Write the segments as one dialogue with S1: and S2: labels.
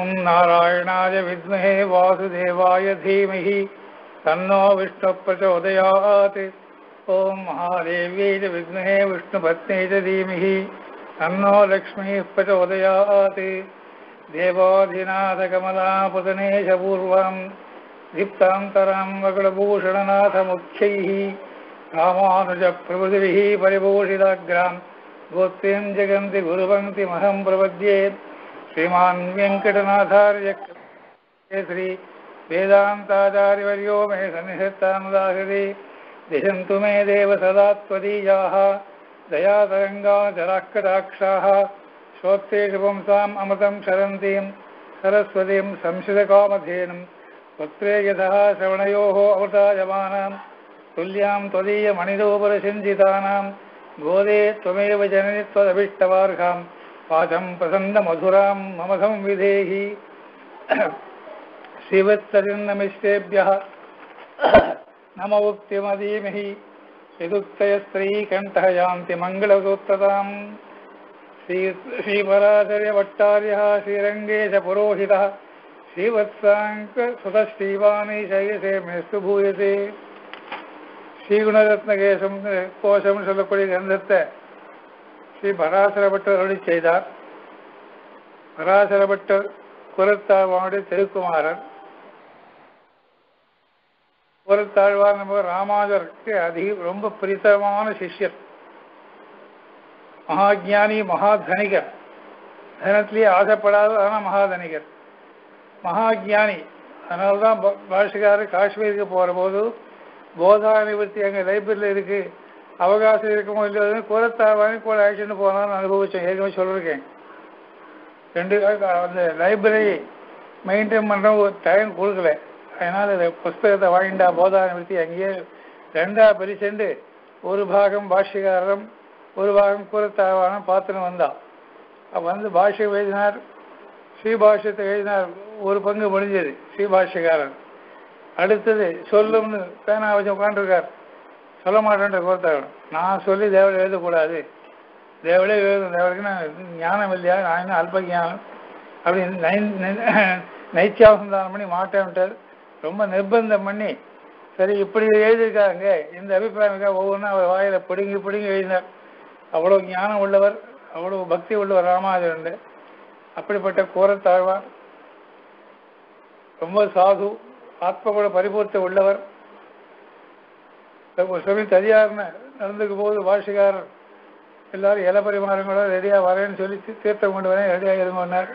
S1: ॐ नारायणाय विद्महे वासुदेवाय धीमहि तन्नो विष्णुः प्रचोदयात् ॐ महादेव्यै च विद्महे विष्णुपत्न्यै च धीमहि तन्नो लक्ष्मीः प्रचोदयात् देवाधिनाथकमलापतनेशपूर्वम् दीप्तान्तरां वकुलभूषणनाथमुख्यैः रामानुजप्रभृतिभिः परिभूषिताग्राम् गोत्रीं जगन्ति गुरुपङ्क्तिमहं प्रपद्ये श्रीमान् वेङ्कटनाथार्य श्री वेदान्ताचार्यवर्यो मे सन्निधत्तानुदाहृति दिशन्तु मे देव सदा त्वदीयाः दयातरङ्गाचराकटाक्षाः श्रोत्रेषु पुंसाम् अमृतं क्षरन्तीं सरस्वतीं संशितकामधेनुं पुत्रे यथः श्रवणयोः अवतायमानां तुल्यां त्वदीयमणिरोपरसिञ्चितानां गोदे त्वमेव जननि त्वदभिष्टवार्हां वाचं प्रसन्नमधुरां मम संविधेहि श्रीवत्सरिन्नमिष्टेभ्यः नम उक्तिमदीमहि यदुक्तयस्त्रीकण्ठः यान्ति मङ्गलसूत्रताम् श्री श्रीपराचर्यभट्टार्यः श्रीरङ्गेशपुरोहितः श्रीवत्साङ्कसुतश्रीवाणीशयसे मेस्तु भूयसे ஸ்ரீகுணரத்னகேசம் கோஷம் சொல்லக்கூடிய கிரந்தத்தை ஸ்ரீ பராசரபட்டர் அருளி செய்தார் பராசரபட்டர் குரத்தாழ்வானுடைய திருக்குமாரர் குரத்தாழ்வார் நம்ம ராமாஜருக்கு அதிக ரொம்ப பிரித்தமான சிஷ்யர் மகாஜானி மகாதனிகர் தனத்திலேயே ஆசைப்படாத ஆனால் மகாதனிகர் மகாஜானி அதனால்தான் பாஷகாரர் காஷ்மீருக்கு போகிற போது போதா நிவர்த்தி அங்கே லைப்ரரியில் இருக்கு அவகாசம் இருக்குமோ இல்லையோ குரத்தாழ்வானி கூட ஆக்ஷன் போனாலும் அனுபவிச்சேன் ஏற்கனவே சொல்லியிருக்கேன் ரெண்டு அந்த லைப்ரரி மெயின்டைன் பண்ணுற ஒரு டைம் கொடுக்கல அதனால் இந்த புஸ்தகத்தை வாங்கிட்டா போதா நிவர்த்தி அங்கேயே ரெண்டா பிரிச்சுண்டு ஒரு பாகம் பாஷ்யகாரரும் ஒரு பாகம் கூறத்தாழ்வானும் பார்த்துன்னு வந்தான் அப்போ வந்து பாஷ்யம் எழுதினார் ஸ்ரீபாஷ்யத்தை எழுதினார் ஒரு பங்கு முடிஞ்சது ஸ்ரீபாஷ்யகாரன் அடுத்தது சொல்லும்னு பேனா வச்சு உட்காந்துருக்கார் சொல்ல மாட்டேன்ற கோர்த்தாகணும் நான் சொல்லி தேவலை எழுதக்கூடாது தேவலே எழுதும் தேவலுக்கு நான் ஞானம் இல்லையா நான் என்ன அல்ப ஞானம் அப்படின்னு நை நைச்சாசந்தானம் பண்ணி மாட்டேன்ட்டார் ரொம்ப நிர்பந்தம் பண்ணி சரி இப்படி எழுதியிருக்காங்க இந்த அபிப்பிராயம்க்கா ஒவ்வொன்றும் அவர் வாயில பிடுங்கி பிடுங்கி எழுதினார் அவ்வளோ ஞானம் உள்ளவர் அவ்வளோ பக்தி உள்ளவர் ராமானுஜர் அப்படிப்பட்ட கோரத்தாழ்வார் ரொம்ப சாது ஆத்மகுண பரிபூர்த்தி உள்ளவர் சொல்லி தனியார்னு நடந்துக்கும் போது பாஷிகாரர் எல்லாரும் இல பரிமாறங்களோ ரெடியாக வரேன்னு சொல்லி தீர்த்தம் கொண்டு வரேன் ரெடியாக இருங்கன்னார்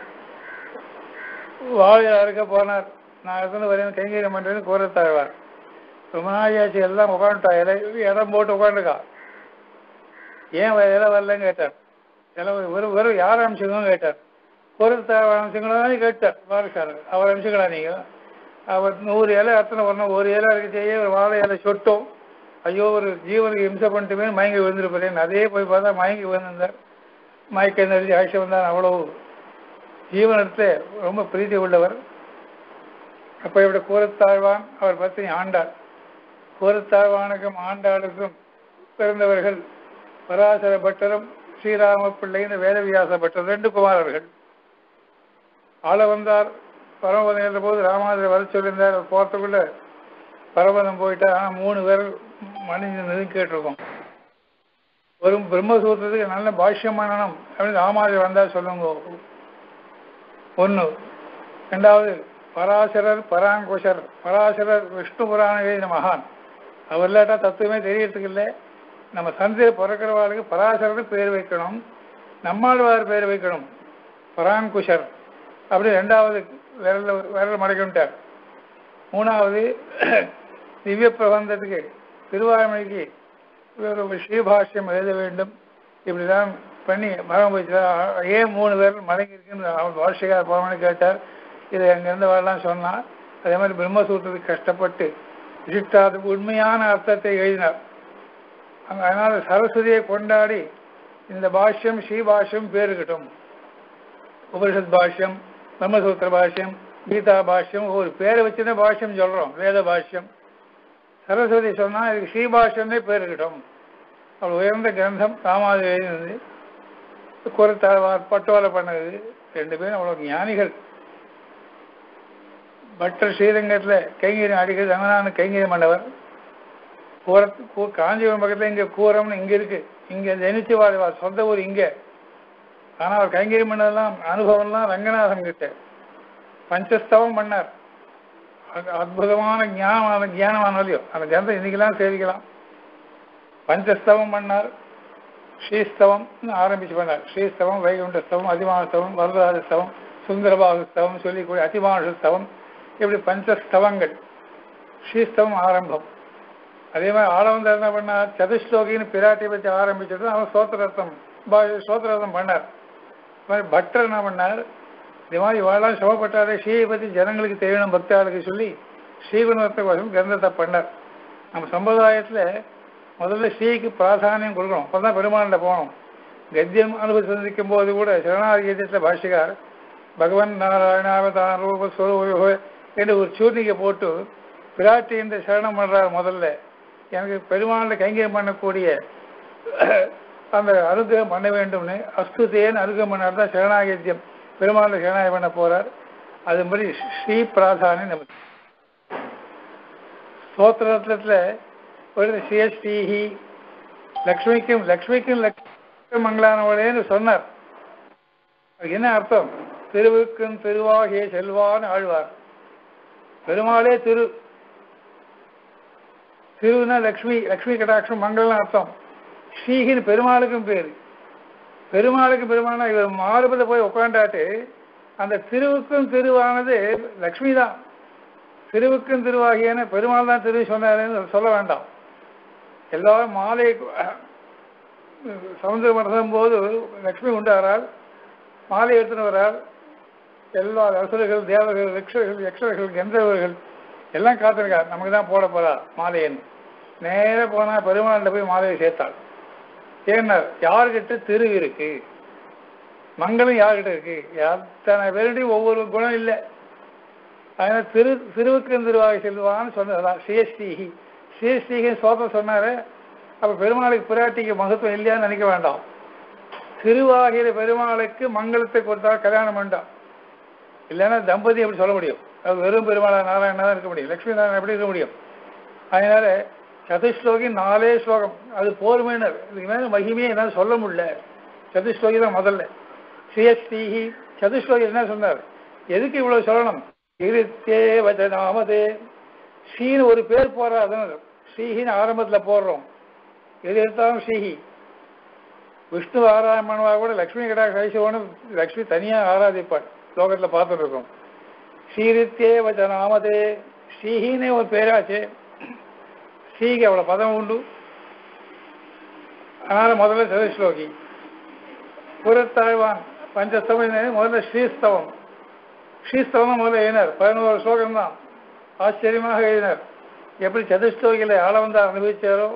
S1: வாழையில் அறுக்க போனார் நான் இருந்து வரேன் கைங்கரியம் பண்ணுறேன்னு கோரத்தாழ்வார் ரொம்ப நாளாச்சு எல்லாம் உட்காந்துட்டா இலை இடம் போட்டு உட்காந்துக்கா ஏன் இலை வரலன்னு கேட்டார் இலை வெறும் வெறும் யார் அம்சங்களும் கேட்டார் கோரத்தாழ்வார் அம்சங்களும் கேட்டார் பாரசாரர் அவர் அம்சங்களா நீங்கள் அவர் நூறு இலை அத்தனை வரணும் ஒரு இலை இருக்க செய்ய ஒரு வாழை இலை சொட்டும் ஐயோ ஒரு ஜீவனுக்கு இம்சை பண்ணிட்டுமே மயங்கி விழுந்திருப்பேன் அதே போய் பார்த்தா மயங்கி விழுந்திருந்தார் மயக்க நடிச்சு ஆட்சி வந்தார் அவ்வளவு ஜீவனத்தை ரொம்ப பிரீதி உள்ளவர் அப்போ இப்படி கூறத்தாழ்வான் அவர் பத்தினி ஆண்டார் கூறத்தாழ்வானுக்கும் ஆண்டாளுக்கும் பிறந்தவர்கள் பராசர பட்டரும் ஸ்ரீராம பிள்ளை இந்த வேதவியாச பட்டர் ரெண்டு குமாரர்கள் ஆள வந்தார் பரமபதம் ஏற்ற போது ராமாதிரி வர சொல்லியிருந்தார் போகிறதுக்குள்ள பரமபதம் போயிட்டா ஆனால் மூணு பேர் மனிதன் கேட்டிருக்கோம் ஒரு பிரம்மசூத்திரத்துக்கு நல்ல பாஷ்யம் பண்ணணும் அப்படின்னு ராமாதிரி வந்தால் சொல்லுங்க ஒன்று ரெண்டாவது பராசரர் பராங்குஷர் பராசரர் விஷ்ணு புராண எழுதின மகான் அவர் இல்லாட்டா தத்துவமே தெரியறதுக்கு இல்லை நம்ம சந்தையை பிறக்கிறவாளுக்கு பராசரர் பேர் வைக்கணும் நம்மாழ்வார் பேர் வைக்கணும் பராங்குஷர் அப்படி ரெண்டாவது விரல விரல் மடக்கிட்டார் மூணாவது திவ்ய பிரபந்தத்துக்கு திருவாரூமைக்கு ஒரு ஸ்ரீபாஷ்யம் எழுத வேண்டும் இப்படிதான் பண்ணி மரம் வச்சுட்டார் ஏன் மூணு பேர் மடங்கி இருக்குன்னு அவர் வார்ஷிகார் போகணும்னு கேட்டார் இதை அங்கேருந்து வரலாம் சொன்னார் அதே மாதிரி பிரம்மசூத்திரத்துக்கு கஷ்டப்பட்டு விசிஷ்டாது உண்மையான அர்த்தத்தை எழுதினார் அங்கே அதனால் சரஸ்வதியை கொண்டாடி இந்த பாஷ்யம் ஸ்ரீபாஷ்யம் பேருக்கட்டும் உபனிஷத் பாஷ்யம் பிரம்மசூத்திர பாஷ்யம் கீதா பாஷ்யம் ஒரு பேரை வச்சுதான் பாஷ்யம் சொல்றோம் வேத பாஷ்யம் சரஸ்வதி சொன்னா இதுக்கு ஸ்ரீபாஷ்யம்னே பேர் இருக்கட்டும் அவள் உயர்ந்த கிரந்தம் ராமாது எழுதினது குரத்தாழ்வார் பட்டுவாலை பண்ணது ரெண்டு பேரும் அவ்வளோ ஞானிகள் பட்டர் ஸ்ரீரங்கத்தில் கைங்கரியம் அடிக்கிறது ரங்கநாதன் கைங்கரியம் பண்ணவர் கூர கூ- காஞ்சிபுரம் பக்கத்தில் இங்கே கூரம்னு இங்கே இருக்கு இங்கே ஜனிச்சு வாழ்வார் சொந்த ஊர் இங்கே ஆனால் அவர் கைங்கரியம் பண்ணதெல்லாம் அனுபவம்லாம் ரங்கநாதன் கிட்ட பஞ்சஸ்தவம் பண்ணார் அது அற்புதமான ஞானமான ஞானமானலையோ அந்த ஜனத்தை இன்னைக்கெல்லாம் சேவிக்கலாம் பஞ்சஸ்தவம் பண்ணார் ஸ்ரீஸ்தவம் ஆரம்பிச்சு பண்ணார் ஸ்ரீஸ்தவம் வைகுண்ட ஸ்தவம் அதிமான ஸ்தவம் வரதராஜ ஸ்தவம் சுந்தரபாகு ஸ்தவம் சொல்லிக்கூடிய அதிமானு ஸ்தவம் இப்படி பஞ்சஸ்தவங்கள் ஸ்ரீஸ்தவம் ஆரம்பம் அதே மாதிரி ஆளவந்தர் என்ன பண்ணார் சதுஸ்லோகின்னு பிராட்டியை பற்றி ஆரம்பிச்சது அவன் சோத்திரத்தம் சோத்திரத்தம் பண்ணார் இது மாதிரி பட்டர் என்ன பண்ணார் இது மாதிரி வாழலாம் சிவப்பட்டாரே ஸ்ரீயை பற்றி ஜனங்களுக்கு தெரியணும் பக்தாளுக்கு சொல்லி ஸ்ரீகுணத்தை கோசம் கிரந்தத்தை பண்ணார் நம்ம சம்பிரதாயத்தில் முதல்ல ஸ்ரீக்கு பிராதானியம் கொடுக்கணும் அப்போ தான் பெருமாண்ட போகணும் கத்தியம் அனுபவித்து சந்திக்கும் போது கூட சரணாதி கீதத்தில் பாஷிகார் பகவன் நாராயணாவதான் ரூப ஸ்வரூப என்று ஒரு சூர்ணிகை போட்டு பிராட்டி இந்த சரணம் பண்றார் முதல்ல எனக்கு பெருமாளை கைங்கரியம் பண்ணக்கூடிய அந்த அனுகிரகம் பண்ண வேண்டும்னு அஸ்துதேன்னு அனுகிரகம் பண்ணார் தான் சரணாகித்யம் பெருமாளை சரணாகி பண்ண போறார் அது மாதிரி ஸ்ரீ பிராதானியம் நமக்கு ஸ்தோத்திரத்துல ஒரு சிஎஸ்டிஹி லக்ஷ்மிக்கும் லக்ஷ்மிக்கும் லக்ஷ்மி மங்களானவளேன்னு சொன்னார் அதுக்கு என்ன அர்த்தம் திருவுக்கும் திருவாகிய செல்வான்னு ஆழ்வார் பெருமாளே திரு திருவுனா லக்ஷ்மி லக்ஷ்மி கடாட்சம் மங்களம் அர்த்தம் ஸ்ரீஹின்னு பெருமாளுக்கும் பேரு பெருமாளுக்கு பெருமானா இவர் மாறுபத போய் உட்காண்டாட்டு அந்த திருவுக்கும் திருவானது லக்ஷ்மி தான் திருவுக்கும் திருவாகியன்னு பெருமாள் தான் திரு சொன்னாருன்னு சொல்ல வேண்டாம் எல்லாரும் மாலை சமுதிர மடத்தும் போது லக்ஷ்மி உண்டாரால் மாலை எடுத்துன்னு வரால் எல்லா அரசர்கள் தேவர்கள் யக்ஷர்கள் யக்ஷர்கள் கந்தவர்கள் எல்லாம் காத்திருக்கார் நமக்கு தான் போட போறா மாலையன்னு நேரா போனா பெருமாள்கிட்ட போய் மாலையை சேர்த்தாள் ஏன்னா யாருக்கிட்ட திரு இருக்கு மங்களம் யார்கிட்ட இருக்கு அத்தனை பேருடையும் ஒவ்வொரு குணம் இல்லை அதனால திரு திருவுக்கு திருவாகி செல்வான்னு சொன்னதுதான் சிஎஸ்டிஹி சிஎஸ்டிஹி சோதம் சொன்னாரு அப்ப பெருமாளுக்கு பிராட்டிக்கு மகத்துவம் இல்லையான்னு நினைக்க வேண்டாம் திருவாகிற பெருமாளுக்கு மங்களத்தை கொடுத்தா கல்யாணம் வேண்டாம் இல்லைன்னா தம்பதி எப்படி சொல்ல முடியும் அது வெறும் பெருமாளா நாராயணா தான் இருக்க முடியும் லட்சுமி நாராயணன் எப்படி இருக்க முடியும் அதனால சதுஸ்லோகி நாலே ஸ்லோகம் அது போர்மையினர் இதுக்கு மேல மகிமையை என்னால் சொல்ல முடியல சதுஸ்லோகி தான் முதல்ல சிஎஸ்டிஹி சதுஸ்லோகி என்ன சொன்னார் எதுக்கு இவ்வளவு சொல்லணும் இருத்தே வச்சனாமதே ஸ்ரீன்னு ஒரு பேர் போறாதுன்னு ஸ்ரீஹின்னு ஆரம்பத்தில் போடுறோம் எது எடுத்தாலும் ஸ்ரீஹி விஷ்ணு ஆராயமானவா கூட லக்ஷ்மி கடா கைசவனும் லக்ஷ்மி தனியாக ஆராதிப்பாள் லோகத்தில் பார்த்துட்டு இருக்கோம் ஸ்ரீரித்தே வச்சனாமதே ஸ்ரீஹினே ஒரு பேராச்சே ஸ்ரீக்கு அவ்வளோ பதம் உண்டு அதனால முதல்ல சதுஸ்லோகி புறத்தாழ்வான் பஞ்சஸ்தவம் முதல்ல ஸ்ரீஸ்தவம் ஸ்ரீஸ்தவம் முதல்ல எழுதினார் பதினோரு ஸ்லோகம் தான் ஆச்சரியமாக எழுதினார் எப்படி சதுஸ்லோகிகளை ஆள வந்து அனுபவிச்சாரோ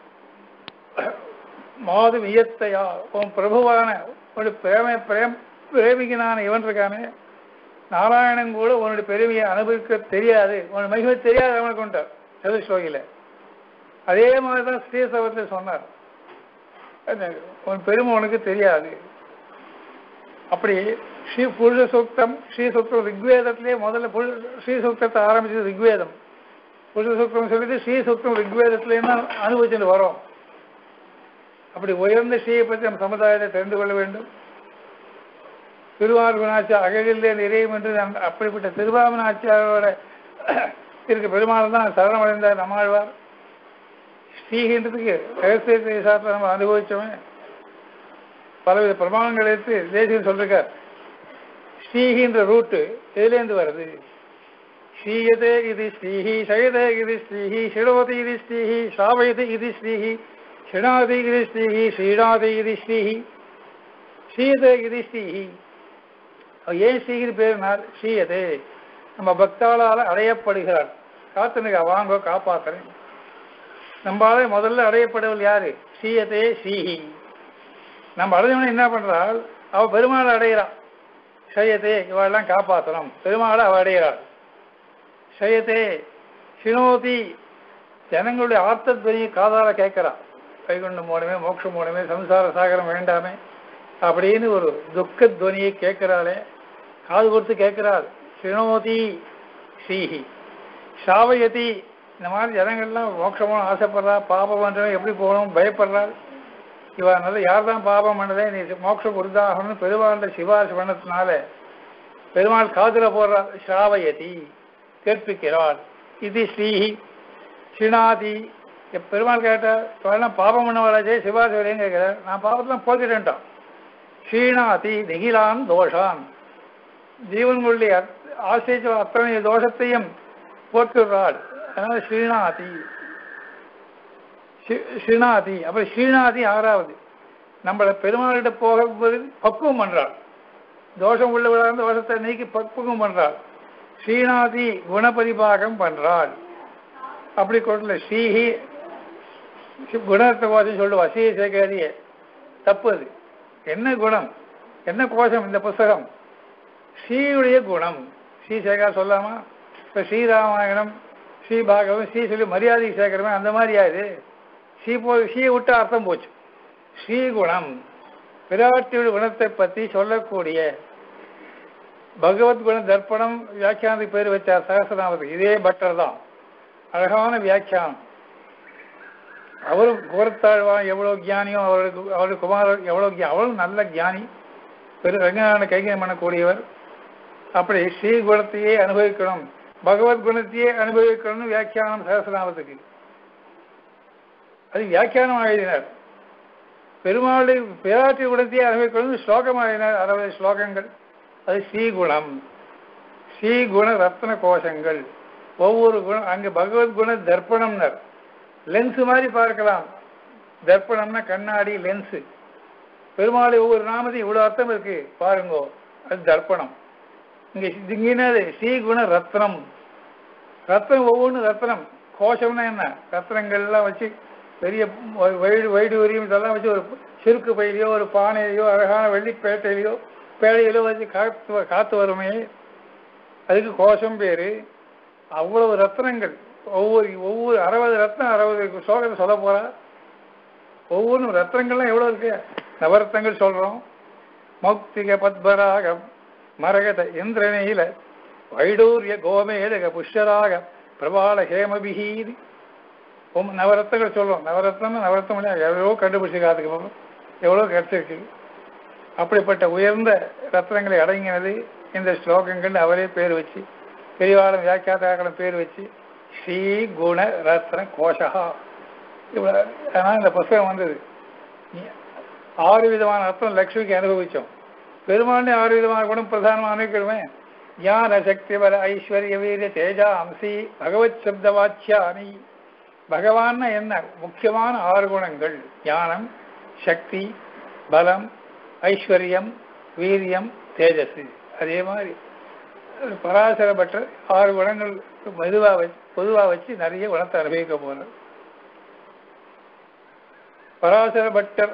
S1: மாது வியத்தையா உன் பிரபுவான ஒரு பிரேம பிரேம் பிரேமிகனான இவன் இருக்கானே நாராயணன் கூட உன்னுடைய பெருமையை அனுபவிக்க தெரியாது உன் மகிமை தெரியாது அவனுக்கு உண்டார் சதுஸ்லோகியில அதே மாதிரி தான் ஸ்ரீசவத்தில் சொன்னார் உன் பெருமை உனக்கு தெரியாது அப்படி ஸ்ரீ புருஷ சூக்தம் ஸ்ரீ சூக்தம் ரிக்வேதத்திலே முதல்ல புருஷ ஸ்ரீ சூக்தத்தை ஆரம்பிச்சது ரிக்வேதம் புருஷ சூக்தம் சொல்லிட்டு ஸ்ரீ சூக்தம் ரிக்வேதத்திலேருந்து அனுபவிச்சுட்டு வரோம் அப்படி உயர்ந்த ஸ்ரீயை பற்றி நம்ம சமுதாயத்தை தெரிந்து கொள்ள வேண்டும் திருவாரூராட்சி அகலிலே நிறையும் என்று அந்த- அப்படிப்பட்ட திருவாமனாச்சியாரோட இருக்க பெருமாள் தான் சரணமடைந்தார் நம்மாழ்வார் ஸ்ரீகின்றதுக்கு ரகசிய சாஸ்திரம் நம்ம அனுபவிச்சோமே பலவித பிரமாணங்கள் எடுத்து தேசியம் சொல்லிருக்கார் ஸ்ரீகின்ற ரூட்டு எதுலேருந்து வருது ஸ்ரீயதே இது ஸ்ரீஹி சயதே இது ஸ்ரீஹி ஷிடோதி இது ஸ்ரீஹி சாவயது இது ஸ்ரீஹி ஷிடாதி இது ஸ்ரீஹி ஸ்ரீடாதி இது ஸ்ரீஹி ஸ்ரீயதே இது ஸ்ரீஹி அவ ஏன் ஸ்ரீகிரி பேருனார் ஸ்ரீயதே நம்ம பக்தாளால் அடையப்படுகிறார் காத்துனுக்கா வாங்க காப்பாத்துறேன் நம்மளால முதல்ல அடையப்படவள் யாரு ஸ்ரீயதே ஸ்ரீஹி நம்ம அடைஞ்சவன என்ன பண்றாள் அவ பெருமாளை அடையிறான் சையத்தே இவெல்லாம் காப்பாற்றணும் பெருமாளை அவ அடைகிறாள் சையத்தே சினோதி ஜனங்களுடைய ஆர்த்தத்வனியை காதால கேட்கிறான் வைகுண்டம் மூலமே மோட்சம் மூலமே சம்சார சாகரம் வேண்டாமே அப்படின்னு ஒரு துக்க துவனியை கேட்கிறாளே காது கொடுத்து கேட்கிறாள் சினோதி ஸ்ரீஹி சாவயதி இந்த மாதிரி ஜனங்கள்லாம் மோட்சமும் ஆசைப்படுறா பாபம் பண்ணுறவன் எப்படி போகணும் பயப்படுறாள் இவ நல்ல யார் தான் பாபம் பண்ணதே நீ மோட்சம் கொடுத்தாகணும்னு பெருமாள் சிபாரிசு பண்ணதுனால பெருமாள் காதுல போடுறார் ஸ்ராவயதி கேட்பிக்கிறாள் இது ஸ்ரீஹி ஸ்ரீநாதி எப் பெருமாள் கேட்டார் இப்பெல்லாம் பாபம் பண்ணவாளாச்சே சிபாரிசு வரையும் கேட்கிறார் நான் பாபத்தெல்லாம் போக்கிட்டேன்ட்டான் ஸ்ரீநாதி நிகிலான் தோஷான் ஜீவன்களுடைய ஆசைச்ச அத்தனை தோஷத்தையும் போக்குறாள் அதனால ஸ்ரீநாதி ஸ்ரீ- ஸ்ரீநாதி அப்புறம் ஸ்ரீநாதி ஆறாவது நம்மளை பெருமாளிட்ட போகும்போது பக்குவம் பண்றாள் தோஷம் உள்ளவளாக தோஷத்தை நீக்கி பக்குவம் பண்றாள் ஸ்ரீநாதி குணபரிபாகம் பண்றாள் அப்படி கொண்டல ஸ்ரீஹி குணத்தை கோஷம் சொல்லுவா ஸ்ரீ சேகரிய தப்பு அது என்ன குணம் என்ன கோஷம் இந்த புஸ்தகம் ஸ்ரீயுடைய குணம் ஸ்ரீ சேகர் சொல்லாமா இப்போ ஸ்ரீராமாயணம் ஸ்ரீ பாகவம் ஸ்ரீ சொல்லி மரியாதை சேர்க்கிறமே அந்த மாதிரியா இது ஸ்ரீ போ ஸ்ரீ விட்டு அர்த்தம் போச்சு ஸ்ரீ குணம் விராட்டியுடைய குணத்தை பற்றி சொல்லக்கூடிய பகவத்குண தர்ப்பணம் வியாக்கியானத்துக்கு பேர் வச்சார் சகசநாமத்துக்கு இதே பட்டர் தான் அழகான வியாக்கியானம் அவரும் கோரத்தாழ்வான் எவ்வளவு ஞானியும் அவருக்கு அவருடைய குமாரர் எவ்வளவு ஞா- அவரும் நல்ல ஞானி பெரு ரங்கநாதன கைகரியம் பண்ணக்கூடியவர் அப்படி ஸ்ரீ குணத்தையே அனுபவிக்கணும் பகவத் குணத்தையே அனுபவிக்கணும்னு வியாக்கியானம் சகசநாமத்துக்கு அது வியாக்கியானம் எழுதினார் பெருமாளுடைய பேராட்டி குணத்தையே அனுபவிக்கணும்னு ஸ்லோகம் எழுதினார் அறுபது ஸ்லோகங்கள் அது ஸ்ரீகுணம் ஸ்ரீகுண ரத்ன கோஷங்கள் ஒவ்வொரு குணம் அங்கே பகவத் குண தர்ப்பணம்னர் லென்ஸ் மாதிரி பார்க்கலாம் தர்ப்பணம்னா கண்ணாடி லென்ஸு பெருமாளை ஒவ்வொரு நாமத்தையும் இவ்வளோ அர்த்தம் இருக்கு பாருங்கோ அது தர்ப்பணம் இங்கே இங்கினது ஸ்ரீகுண ரத்னம் ரத்னம் ஒவ்வொன்றும் ரத்னம் கோஷம்னா என்ன ரத்னங்கள்லாம் வச்சு பெரிய வ- வைடு வைடு வரியும் இதெல்லாம் வச்சு ஒரு சிறுக்கு பையிலையோ ஒரு பானையிலையோ அழகான வெள்ளிப்பேட்டையிலையோ பேழையிலோ வச்சு காத்து வ- காத்து வருமே அதுக்கு கோஷம் பேரு அவ்வளவு ரத்னங்கள் ஒவ்வொரு ஒவ்வொரு அறுபது ரத்னம் அறுபது சோகத்தை சொல்ல போறா ஒவ்வொன்றும் ரத்னங்கள்லாம் எவ்வளோ இருக்கு நவரத்னங்கள் சொல்றோம் மௌக்திக பத்மராகம் மரகத இந்திரநீல வைடூரிய கோமேதக புஷ்யராக பிரபால ஹேமபிஹீதி உம் நவரத்னங்கள் சொல்றோம் நவரத்னம் நவரத்னம் இல்லையா? எவ்வளவோ கண்டுபிடிச்சிருக்காதுக்கு அப்புறம் எவ்வளோ கிடைச்சிருக்கு அப்படிப்பட்ட உயர்ந்த ரத்னங்களை அடங்கினது இந்த ஸ்லோகங்கள் அவரே பேர் வச்சு பெரியவாளும் வியாக்கியாதாக்களும் பேர் வச்சு ஸ்ரீ குண ரத்ன கோஷகா இவ்வளோ அதனால் இந்த புஸ்தகம் வந்தது ஆறு விதமான அர்த்தம் லக்ஷ்மிக்கு அனுபவிச்சோம் பெருமானே ஆறு விதமான குணம் பிரதானமாக அனுபவிக்கிறோமே ஞான சக்தி பல ஐஸ்வர்ய வீர தேஜா அம்சி பகவத் சப்த வாச்சியானி பகவான்னா என்ன முக்கியமான ஆறு குணங்கள் ஞானம் சக்தி பலம் ஐஸ்வர்யம் வீரியம் தேஜஸ் அதே மாதிரி பராசர பட்டர் ஆறு குணங்கள் மெதுவாக வச்சு பொதுவாக வச்சு நிறைய குணத்தை அனுபவிக்க போகிறார் பராசர பட்டர்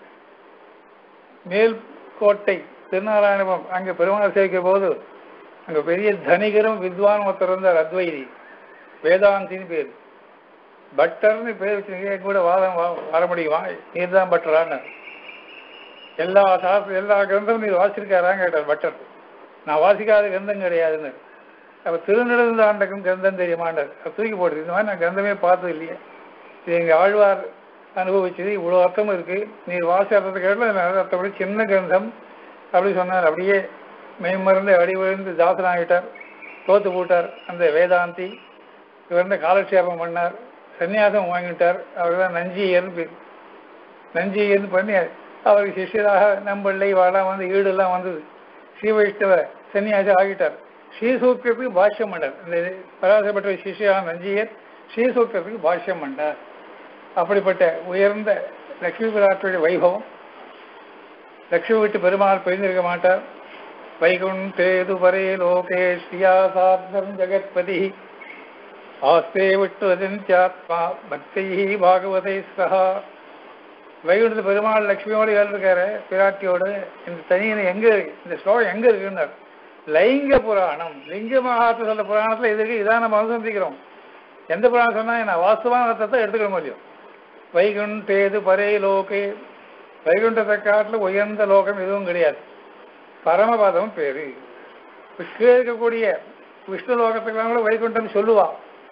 S1: மேல்கோட்டை திருநாராயணபுரம் அங்கே பெருமாள் சேவிக்கிற போது அங்கே பெரிய தனிகரும் வித்வான் ஒருத்தர் இருந்தார் அத்வைதி வேதாந்தின்னு பேர் பட்டர்னு பேர் வச்சுருக்கீங்க கூட வாதம் வா- வர முடியுமா நீர் தான் பட்டரான்னு எல்லா சாஸ்திர எல்லா கிரந்தமும் நீர் வாசிச்சிருக்காரான்னு கேட்டார் பட்டர் நான் வாசிக்காத கிரந்தம் கிடையாதுன்னு அப்போ திருநெடுந்தாண்டகம் கிரந்தம் தெரியுமாண்டார் அது தூக்கி போடுது இந்த மாதிரி நான் கிரந்தமே பார்த்தது இல்லையே இது எங்கள் ஆழ்வார் அனுபவிச்சது இவ்வளோ அர்த்தம் இருக்கு நீர் வாசி அர்த்தத்தை கேட்டால் அர்த்தப்படி சின்ன கிரந்தம் அப்படி சொன்னார் அப்படியே மெய்மறந்து அடி விழுந்து தாசனாகிட்டார் தோத்து போட்டார் அந்த வேதாந்தி இவர் காலக்ஷேபம் பண்ணார் சன்னியாசம் வாங்கிட்டார் அவர் தான் நஞ்சியர்னு பேர் நஞ்சியர்னு பண்ணி அவருக்கு சிஷ்யராக நம்பள்ளை வாழாம் வந்து ஈடுலாம் வந்தது ஸ்ரீ வைஷ்ணவ சன்னியாசி ஆகிட்டார் ஸ்ரீசூத்திரத்துக்கு பாஷ்யம் பண்ணார் இந்த பராசப்பட்ட சிஷ்யரான நஞ்சியர் ஸ்ரீசூத்திரத்துக்கு பாஷ்யம் பண்ணார் அப்படிப்பட்ட உயர்ந்த லக்ஷ்மி பிராட்டுடைய வைபவம் லக்ஷ்மி விட்டு பெருமாள் பிரிந்திருக்க மாட்டார் வைகுண்டேது பரே லோகே ஸ்ரீயாசார்த்தம் ஜெகத்பதி ஆஸ்தே விட்டு அதித்யாத்மா பக்தி பாகவதை சகா வைகுண்டத்து பெருமாள் லக்ஷ்மியோடு இருக்காரு பிராட்டியோடு இந்த தனியனை எங்க இருக்கு? இந்த ஸ்லோகம் எங்க இருக்குன்னார் லைங்க புராணம் லிங்க மகாத்து சொல்ல புராணத்துல இது இருக்கு இதான் நம்ம அனுசந்திக்கிறோம் எந்த புராணம் சொன்னா என்ன வாஸ்தவான அர்த்தத்தை எடுத்துக்க முடியும் வைகுண்டேது பரே லோகே வைகுண்டத்தை காட்டில் உயர்ந்த லோகம் எதுவும் கிடையாது பரமபதம் பேரு இப்ப கீழே இருக்கக்கூடிய விஷ்ணு லோகத்துக்கெல்லாம் கூட வைகுண்டம் சொல்லுவா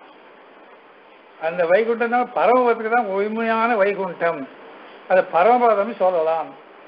S1: அந்த வைகுண்டம் தான் பரமபதத்துக்கு தான் உண்மையான வைகுண்டம் அதை பரமபதம் சொல்லலாம்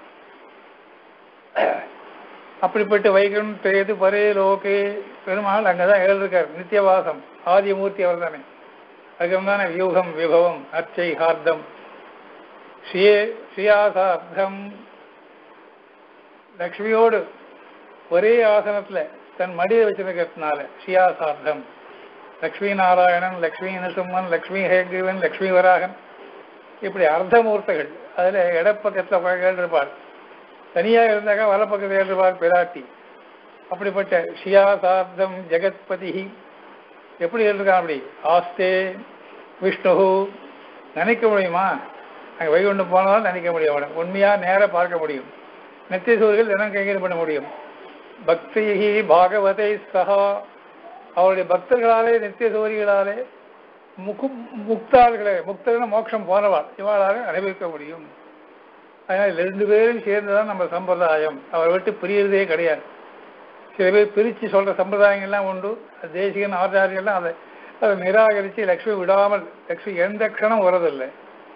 S1: அப்படிப்பட்ட வைகுண்ட எது பரே லோகே பெருமாள் அங்கதான் எழுதிருக்கார் நித்தியவாசம் ஆதிமூர்த்தி அவர் தானே அதுக்கு தானே வியூகம் விபவம் அர்ச்சை ஹார்தம் ஸ்ரீயே ஸ்ரீயாசார்த்தம் லக்ஷ்மியோடு ஒரே ஆசனத்துல தன் மடியை வச்சிருக்கிறதுனால ஸ்ரீயாசார்த்தம் லக்ஷ்மி நாராயணன் லக்ஷ்மி நரசிம்மன் லக்ஷ்மி ஹேகிவன் லக்ஷ்மி வராகன் இப்படி அர்த்தமூர்த்தகள் அதுல இடப்பக்கத்துல உட்கார்ந்து இருப்பாள் தனியாக இருந்தாக்க வலப்பக்கத்தில் இருப்பாள் பிராட்டி அப்படிப்பட்ட ஷியாசார்த்தம் ஜெகத்பதி எப்படி இருக்கான் அப்படி ஆஸ்தே விஷ்ணு நினைக்க முடியுமா அங்கே வைகுண்டம் போனாலும் நினைக்க முடியும் அவனை உண்மையா நேரா பார்க்க முடியும் நித்திய சூரியர்கள் தினம் கைங்கரியம் பண்ண முடியும் பக்தி பாகவதை சகா அவருடைய பக்தர்களாலே நித்திய சூரிகளாலே முக்கு முக்தாள்களே முக்தர்கள் மோட்சம் போனவாள் இவாளாலே அனுபவிக்க முடியும் அதனால் ரெண்டு பேரும் சேர்ந்துதான் நம்ம சம்பிரதாயம் அவரை விட்டு பிரியறதே கிடையாது சில பேர் பிரித்து சொல்ற சம்பிரதாயங்கள்லாம் உண்டு அது தேசிகன் ஆச்சாரியெல்லாம் அதை அதை நிராகரித்து லக்ஷ்மி விடாமல் லக்ஷ்மி எந்த க்ஷணம் வரதில்லை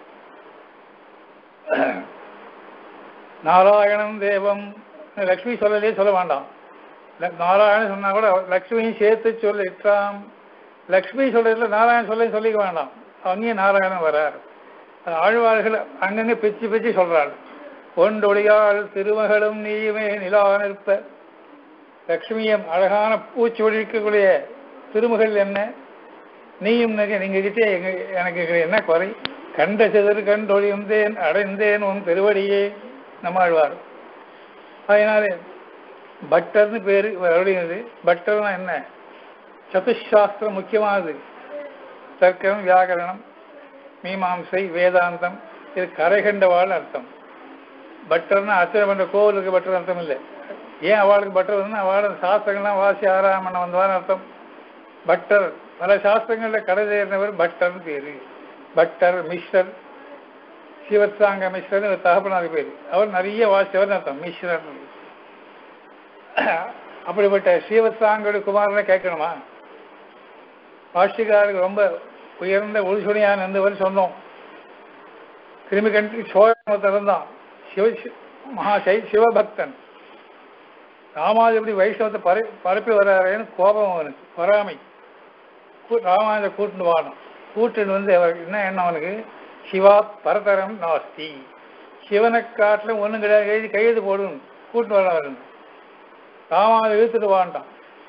S1: நாராயணம் தேவம் லக்ஷ்மி சொல்லலே சொல்ல வேண்டாம் ல- நாராயணன் சொன்னா கூட லக்ஷ்மியும் சேர்த்து சொல்லிட்டாம் லக்ஷ்மி சொல்றதுல நாராயணன் சொல்ல சொல்லிக்க வேண்டாம் அங்கேயும் நாராயணன் வரார் அது ஆழ்வார்கள் அங்கங்க பிச்சு பிச்சு சொல்றாள் ஒன்றொழியாள் திருமகளும் நீயுமே நிலா நிற்ப லக்ஷ்மியம் அழகான பூச்சி ஒழிக்கக்கூடிய திருமகள் என்ன நீயும் நெக- நீங்க கிட்டே எங்க எனக்கு இதுல என்ன குறை கண்ட சிதறு கண்டொழிந்தேன் அடைந்தேன் உன் திருவடியே நம்மாழ்வார் அதனாலே பட்டர்னு பேரு வருகிறது பட்டர்னா என்ன சதுசாஸ்திரம் முக்கியமானது தர்க்கம் வியாகரணம் மீமாம்சை வேதாந்தம் இது கரை கண்டவாள் அர்த்தம் பட்டர்னா அர்ச்சனை பண்ற கோவிலுக்கு பட்டர் அர்த்தம் இல்லை ஏன் அவளுக்கு பட்டர் வந்து அவள் சாஸ்திரங்கள்லாம் வாசி ஆராமணம் வந்தவான்னு அர்த்தம் பட்டர் பல சாஸ்திரங்கள்ல கடை தேர்ந்தவர் பட்டர்னு பேரு பட்டர் மிஸ்ரர் சிவத்சாங்க மிஸ்ரர் தகப்பனார் பேரு அவர் நிறைய வாசிச்சவர் அர்த்தம் மிஸ்ரர் அப்படிப்பட்ட ஸ்ரீவத்சாங்கோட குமாரனை கேட்கணுமா பாஷ்டிகாருக்கு ரொம்ப உயர்ந்த ஒளிசுணியான இருந்தவர் சொன்னோம் கிருமி கண்டி சோழத்தில் இருந்தான் சிவ சி- மகா சை- சிவபக்தன் ராமாது எப்படி வைஷ்ணவத்தை பர பரப்பி வர்றாருன்னு கோபம் அவனுக்கு பொறாமை கூ- ராமாயணத்தை கூட்டுன்னு வாடும் கூட்டுன்னு வந்து அவர் என்ன எண்ணம் அவனுக்கு சிவா பரதரம் நாஸ்தி சிவனை காட்டிலும் ஒண்ணும் கிடையாது எழுதி கையெழுத்து போடும் கூட்டுன்னு வர வரணும் ராமாவை இழுத்துட்டு வாண்டான்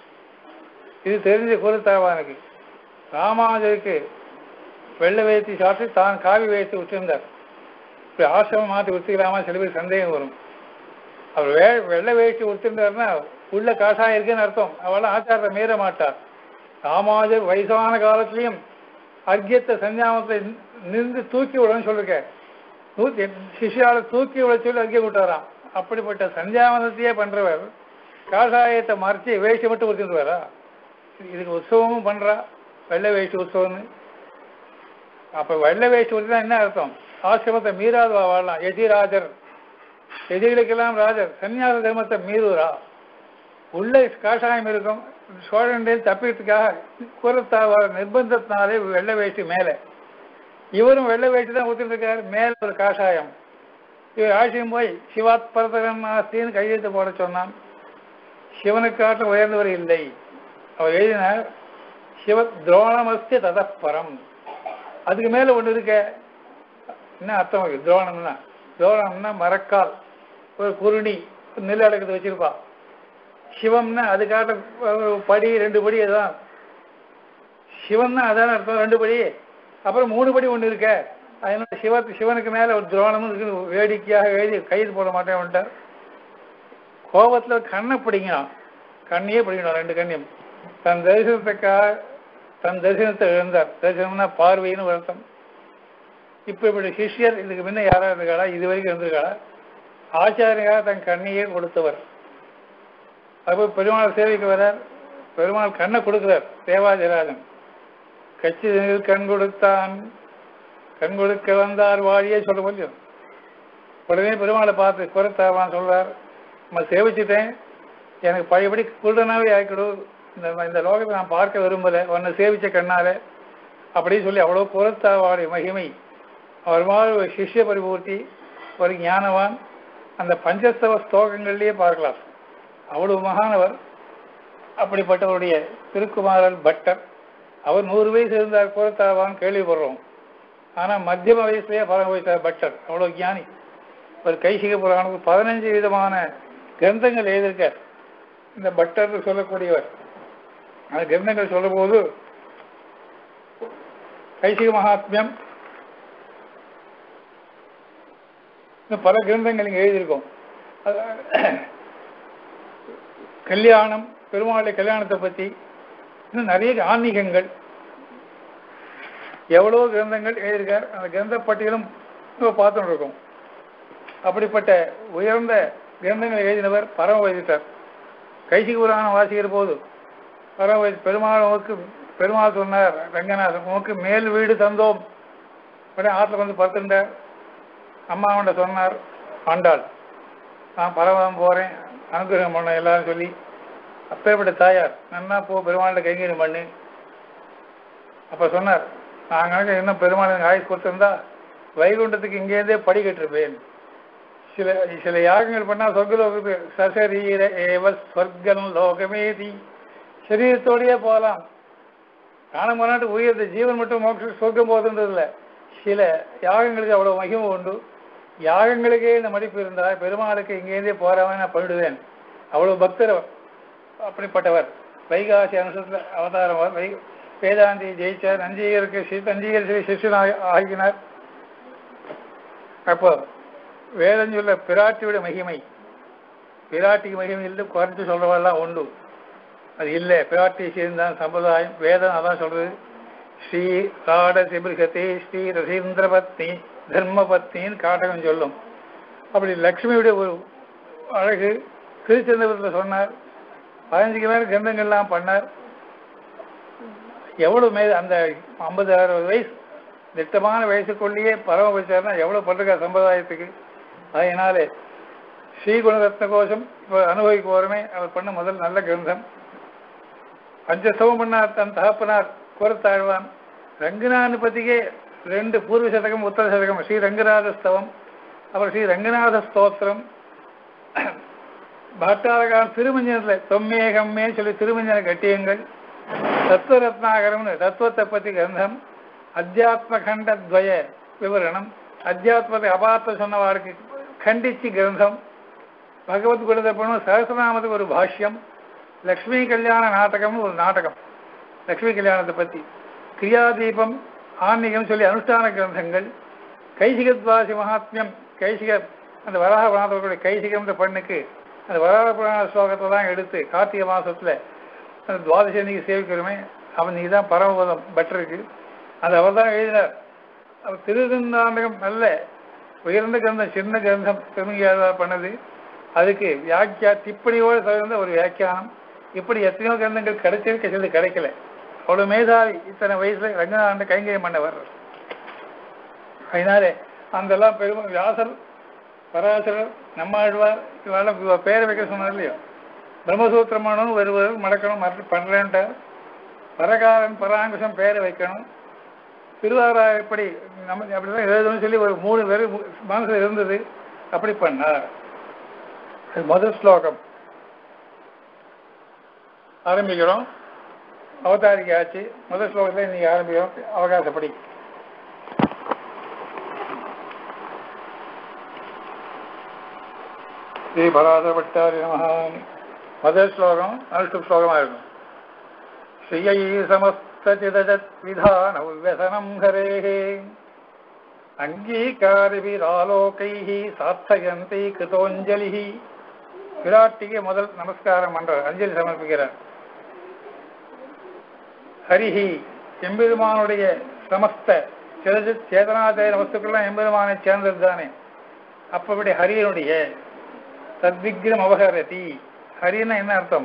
S1: இது தெரிஞ்ச குருத்தாவானுக்கு ராமானுஜருக்கு வெள்ளை வேத்தி சாப்பிட்டு தான் காவி வேத்தி விட்டிருந்தார் இப்படி ஆசிரமம் மாற்றி விட்டுக்கலாமா சில பேர் சந்தேகம் வரும் அவர் வே வெள்ளை வேட்டி விட்டிருந்தாருன்னா உள்ள காசாயம் இருக்குன்னு அர்த்தம் அவளாம் ஆச்சாரத்தை மீற மாட்டார் ராமானுஜர் வயசான காலத்திலையும் அர்க்கியத்தை சஞ்சாமத்தை நின்று தூக்கி விடணும்னு சொல்லிருக்கேன் நூத்தி சிஷ்யால தூக்கி விட சொல்லி அர்க்கியம் விட்டாராம் அப்படிப்பட்ட சஞ்சாவனத்தையே பண்றவர் காஷாயத்தை மறைச்சு வேஷ்டி மட்டும் கொடுத்துருவாரா இதுக்கு உற்சவமும் பண்றா வெள்ளை வேஷ்டி உற்சவம்னு அப்ப வெள்ளை வேஷ்டி கொடுத்தா என்ன அர்த்தம் ஆசிரமத்தை மீறாது வாழலாம் எதிராஜர் எதிரிகளுக்கெல்லாம் ராஜர் சன்னியாச தர்மத்தை மீறுவரா உள்ள காஷாயம் இருக்கும் சோழன்டே தப்பிக்கிறதுக்காக கூறத்தாவார் நிர்பந்தத்தினாலே வெள்ளை வேஷ்டி மேலே இவரும் வெள்ளை வேஷ்டி தான் ஊத்திட்டு இருக்காரு மேல ஒரு காஷாயம் இவர் ஆட்சியும் போய் சிவாத் பரதகன் ஆஸ்தின்னு கையெழுத்து போட சொன்னான் சிவனுக்கு காட்டில் உயர்ந்தவர் இல்லை அவர் எழுதினார் சிவ துரோணமஸ்தி ததப்பரம் அதுக்கு மேல ஒண்ணு இருக்க என்ன அர்த்தம் இருக்கு துரோணம்னா துரோணம்னா மரக்கால் ஒரு குருணி ஒரு நெல் அடக்கத்தை வச்சிருப்பா சிவம்னா அதுக்காக ஒரு படி ரெண்டு படி அதுதான் சிவம்னா அதான அர்த்தம் ரெண்டு படி அப்புறம் மூணு படி ஒண்ணு இருக்க அதனால சிவ சிவனுக்கு மேல ஒரு துரோணமும் இருக்கு வேடிக்கையாக எழுதி கைது போட மாட்டேன் வந்துட்டார் கோபத்துல கண்ணை பிடிங்கணும் கண்ணையே பிடிக்கணும் ரெண்டு கண்ணையும் தன் தரிசனத்துக்காக தன் தரிசனத்தை இழந்தார் தரிசனம்னா பார்வைன்னு ஒரு அர்த்தம் இப்ப இப்படி சிஷ்யர் இதுக்கு முன்ன யாரா இருந்திருக்காளா இது வரைக்கும் இருந்திருக்காளா ஆச்சாரியாக தன் கண்ணையே கொடுத்தவர் அப்போ பெருமாள் சேவைக்கு வரார் பெருமாள் கண்ணை கொடுக்கிறார் தேவாதிராஜன் கட்சிதனில் கண் கொடுத்தான் கண் கொடுக்க வந்தார் வாழியே சொல்ல முடியும் உடனே பெருமாளை பார்த்து குரத்தாவான் சொல்றார் நம்ம சேவிச்சுட்டேன் எனக்கு பழையபடி குருடனாவே ஆக்கிடு இந்த இந்த லோகத்தை நான் பார்க்க விரும்பல உன்னை சேவிச்ச கண்ணால அப்படின்னு சொல்லி அவ்வளோ புறத்தாவாடைய மகிமை அவர் மாதிரி ஒரு சிஷ்ய பரிபூர்த்தி ஒரு ஞானவான் அந்த பஞ்சஸ்தவ ஸ்லோகங்கள்லயே பார்க்கலாம் அவ்வளவு மகானவர் அப்படிப்பட்டவருடைய திருக்குமாரன் பட்டர் அவர் நூறு வயசு இருந்தார் புறத்தாவான் கேள்விப்படுறோம் ஆனா மத்தியம வயசுலயே பரம வயசார் பட்டர் அவ்வளவு ஞானி ஒரு கைசிக புராணத்துக்கு பதினஞ்சு விதமான கிரந்தங்கள் எழுதியிருக்கார் இந்த பட்டர் சொல்லக்கூடியவர் அந்த கிரந்தங்கள் சொல்லும் போது கைசிக மகாத்மியம் இன்னும் பல கிரந்தங்கள் இங்க எழுதியிருக்கோம் அது- கல்யாணம் பெருமாளுடைய கல்யாணத்தை பத்தி இன்னும் நிறைய ஆன்மீகங்கள் எவ்வளவு கிரந்தங்கள் எழுதியிருக்கார் அந்த கிரந்த பட்டியலும் இப்போ பார்த்துட்டு இருக்கோம் அப்படிப்பட்ட உயர்ந்த கிரந்தங்களை எழுதினவர் பரம வைதித்தார் கைசிக புராணம் வாசிக்கிற போது பரம வைதி பெருமாள் உமக்கு பெருமாள் சொன்னார் ரங்கநாதன் உமக்கு மேல் வீடு தந்தோம் உடனே ஆற்றுல வந்து படுத்துட்டார் அம்மா அவன்கிட்ட சொன்னார் ஆண்டாள் நான் பரவதம் போறேன் அனுகிரகம் பண்ண எல்லாரும் சொல்லி அப்பேற்பட்ட தாயார் நன்னா போ பெருமாள்கிட்ட கைங்கரியம் பண்ணு அப்ப சொன்னார் நான் கணக்கு இன்னும் பெருமாள் எனக்கு ஆயுஸ் கொடுத்திருந்தா வைகுண்டத்துக்கு இங்கேருந்தே படி கட்டிருப்பேன் சில சில யாகங்கள் பண்ணா சொர்க்கலோகத்துக்கு சசரீர ஏவ சொர்க்கம் லோகமேதி சரீரத்தோடயே போகலாம் காண போனாட்டு உயர்ந்த ஜீவன் மட்டும் மோட்ச சொர்க்கம் போகுதுன்றது இல்லை சில யாகங்களுக்கு அவ்வளவு மகிமை உண்டு யாகங்களுக்கே இந்த மதிப்பு இருந்தா பெருமாளுக்கு இங்கேருந்தே போறவன் நான் பண்ணிடுவேன் அவ்வளவு பக்தர் அவர். அப்படிப்பட்டவர் வைகாசி அனுசத்துல அவதாரம் அவர். வை வேதாந்தி ஜெயிச்சார் நஞ்சியருக்கு சி- நஞ்சியர் சிஷ்யனாக ஆகினார் அப்போ வேதம் சொல்ல பிராட்டியோட மகிமை பிராட்டிக்கு மகிமை இல்லை குறைஞ்சு சொல்றவெல்லாம் உண்டு அது இல்லை பிராட்டி சேர்ந்தான் சம்பிரதாயம் வேதம் அதான் சொல்றது ஸ்ரீ காட சிபிருகதி ஸ்ரீ ரசீந்திர பத்னி தர்ம பத்னின்னு காட்டகம் சொல்லும் அப்படி லக்ஷ்மியுடைய ஒரு அழகு திருச்செந்தபுரத்தில் சொன்னார் பதினஞ்சுக்கு மேல கிரந்தங்கள்லாம் பண்ணார் எவ்வளவு மே அந்த ஐம்பது அறுபது வயசு திட்டமான வயசுக்குள்ளேயே பரம வச்சார்னா எவ்வளவு பண்றா சம்பிரதாயத்துக்கு அதனாலே ஸ்ரீ குணரத்ன கோஷம் இப்போ அனுபவிக்க போறமே அவர் பண்ண முதல் நல்ல கிரந்தம் பஞ்சஸ்தவம் பண்ணார் தன் தகப்பனார் கூறத்தாழ்வான் ரங்கநாதனை பத்திக்கே ரெண்டு பூர்வ சதகம் உத்தர சதகம் ஸ்ரீ ரங்கநாத ஸ்தவம் அப்புறம் ஸ்ரீ ரங்கநாத ஸ்தோத்திரம் பாட்டாளகான் திருமஞ்சனத்துல தொம்மேகம்மே சொல்லி திருமஞ்சன கட்டியங்கள் தத்துவ ரத்னாகரம்னு தத்துவத்தை பத்தி கிரந்தம் அத்தியாத்ம கண்டத்வய விவரணம் அத்தியாத்மத்தை அபார்த்த சொன்னவாருக்கு கண்டிச்சு கிரந்தம் பகவத் குணதர்ப்பணம் சகசிரநாமத்துக்கு ஒரு பாஷ்யம் லக்ஷ்மி கல்யாண நாடகம்னு ஒரு நாடகம் லக்ஷ்மி கல்யாணத்தை பத்தி கிரியாதீபம் ஆன்மீகம் சொல்லி அனுஷ்டான கிரந்தங்கள் கைசிகத்வாசி மகாத்மியம் கைசிக அந்த வராக புராணத்துடைய கைசிகம்ன்ற பண்ணுக்கு அந்த வராக புராண ஸ்லோகத்தை தான் எடுத்து கார்த்திகை மாசத்துல அந்த துவாதசி அன்னைக்கு சேவிக்கிறோமே அவன் நீ தான் பரமபதம் பெட்டருக்கு அது அவர் தான் எழுதினார் அவர் திருநந்தாண்டகம் நல்ல உயர்ந்த கிரந்தம் சின்ன கிரந்தம் திருமங்கியாதார் பண்ணது அதுக்கு வியாக்கியா திப்பணியோடு தகுந்த ஒரு வியாக்கியானம் இப்படி எத்தனையோ கிரந்தங்கள் கிடைச்சிருக்கு சிலது கிடைக்கல அவ்வளவு மேதாவி இத்தனை வயசுல ரங்கநாதன் கைங்கரியம் பண்ணவர் அதனாலே அந்தெல்லாம் பெருமை வியாசர் பராசரர் நம்மாழ்வார் இவெல்லாம் இவ பேரை வைக்க சொன்னார் இல்லையோ பிரம்மசூத்திரமானும் வருவர் மடக்கணும் மற்ற பண்றேன்ட்டார் பரகாரன் பராங்குஷம் பேரை வைக்கணும் திருவாரா எப்படி நம்ம அப்படிதான் எழுதணும்னு சொல்லி ஒரு மூணு பேர் மனசுல இருந்தது அப்படி பண்ணார் அது முதல் ஸ்லோகம் ஆரம்பிக்கிறோம் அவதாரிக்கை ஆச்சு முதல் ஸ்லோகத்துல இன்னைக்கு ஆரம்பிக்கிறோம் அவகாசப்படி ஸ்ரீ பராதபட்டாரி நமஹ முதல் ஸ்லோகம் அனுஷ்டு ஸ்லோகமா இருக்கும் ஸ்ரீயை சமஸ்திதஜத் விதான உவ்வசனம் ஹரேः அங்கீகாரிபிராலோகைः சார்த்தயந்தி கிருதோஞ்சலிः விராட்டிக்கு முதல் நமஸ்காரம் பண்றார் அஞ்சலி சமர்ப்பிக்கிறார் ஹரிஹி எம்பெருமானுடைய சமஸ்த சிறஜ சேதனாதய வஸ்துக்கள்லாம் எம்பெருமானை சேர்ந்தது தானே அப்படி ஹரியனுடைய தத்விக்னம் அவகரதி ஹரின்னா என்ன அர்த்தம்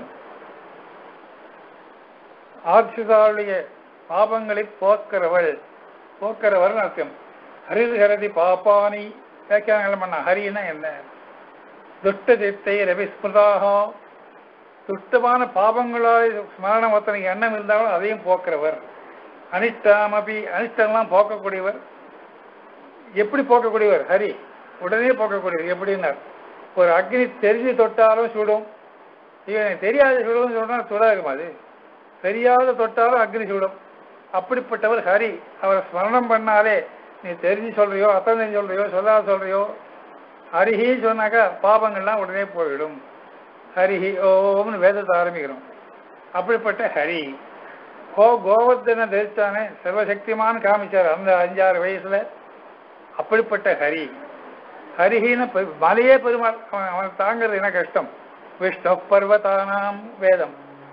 S1: ஆட்சிதாளுடைய பாபங்களை போக்கிறவள் போக்கிறவர் அர்த்தம் ஹரிது ஹரதி பாப்பானி வியாக்கியானங்கள் பண்ண ஹரின்னா என்ன துஷ்ட சித்தை ரவிஸ்மிருதாக துஷ்டமான பாபங்களால் ஸ்மரணம் ஒருத்தனுக்கு எண்ணம் இருந்தாலும் அதையும் போக்குறவர் அனிஷ்டாமபி அனிஷ்டம்லாம் போக்கக்கூடியவர் எப்படி போக்கக்கூடியவர் ஹரி உடனே போக்கக்கூடியவர் எப்படின்னார் ஒரு அக்னி தெரிஞ்சு தொட்டாலும் சுடும் இவன் தெரியாத சுடும் சொன்னா சுடாதுமா அது தெரியாத தொட்டாலும் அக்னி சுடும் அப்படிப்பட்டவர் ஹரி அவரை ஸ்மரணம் பண்ணாலே நீ தெரிஞ்சு சொல்றியோ அத்தனை தெரிஞ்சு சொல்றியோ சொல்லாத சொல்றியோ ஹரிஹி சொன்னாக்கா பாபங்கள்லாம் உடனே போயிடும் ஹரிஹி ஓம்னு வேதத்தை ஆரம்பிக்கிறோம் அப்படிப்பட்ட ஹரி கோ கோவர்தனை தரித்தானே சர்வசக்திமான் காமிச்சார் அந்த அஞ்சாறு வயசுல அப்படிப்பட்ட ஹரி ஹரிஹின்னு பெ- மலையே பெருமாள் அவன் அவன் தாங்கிறது என்ன கஷ்டம் விஷ்ணு பர்வதானாம் வேதம்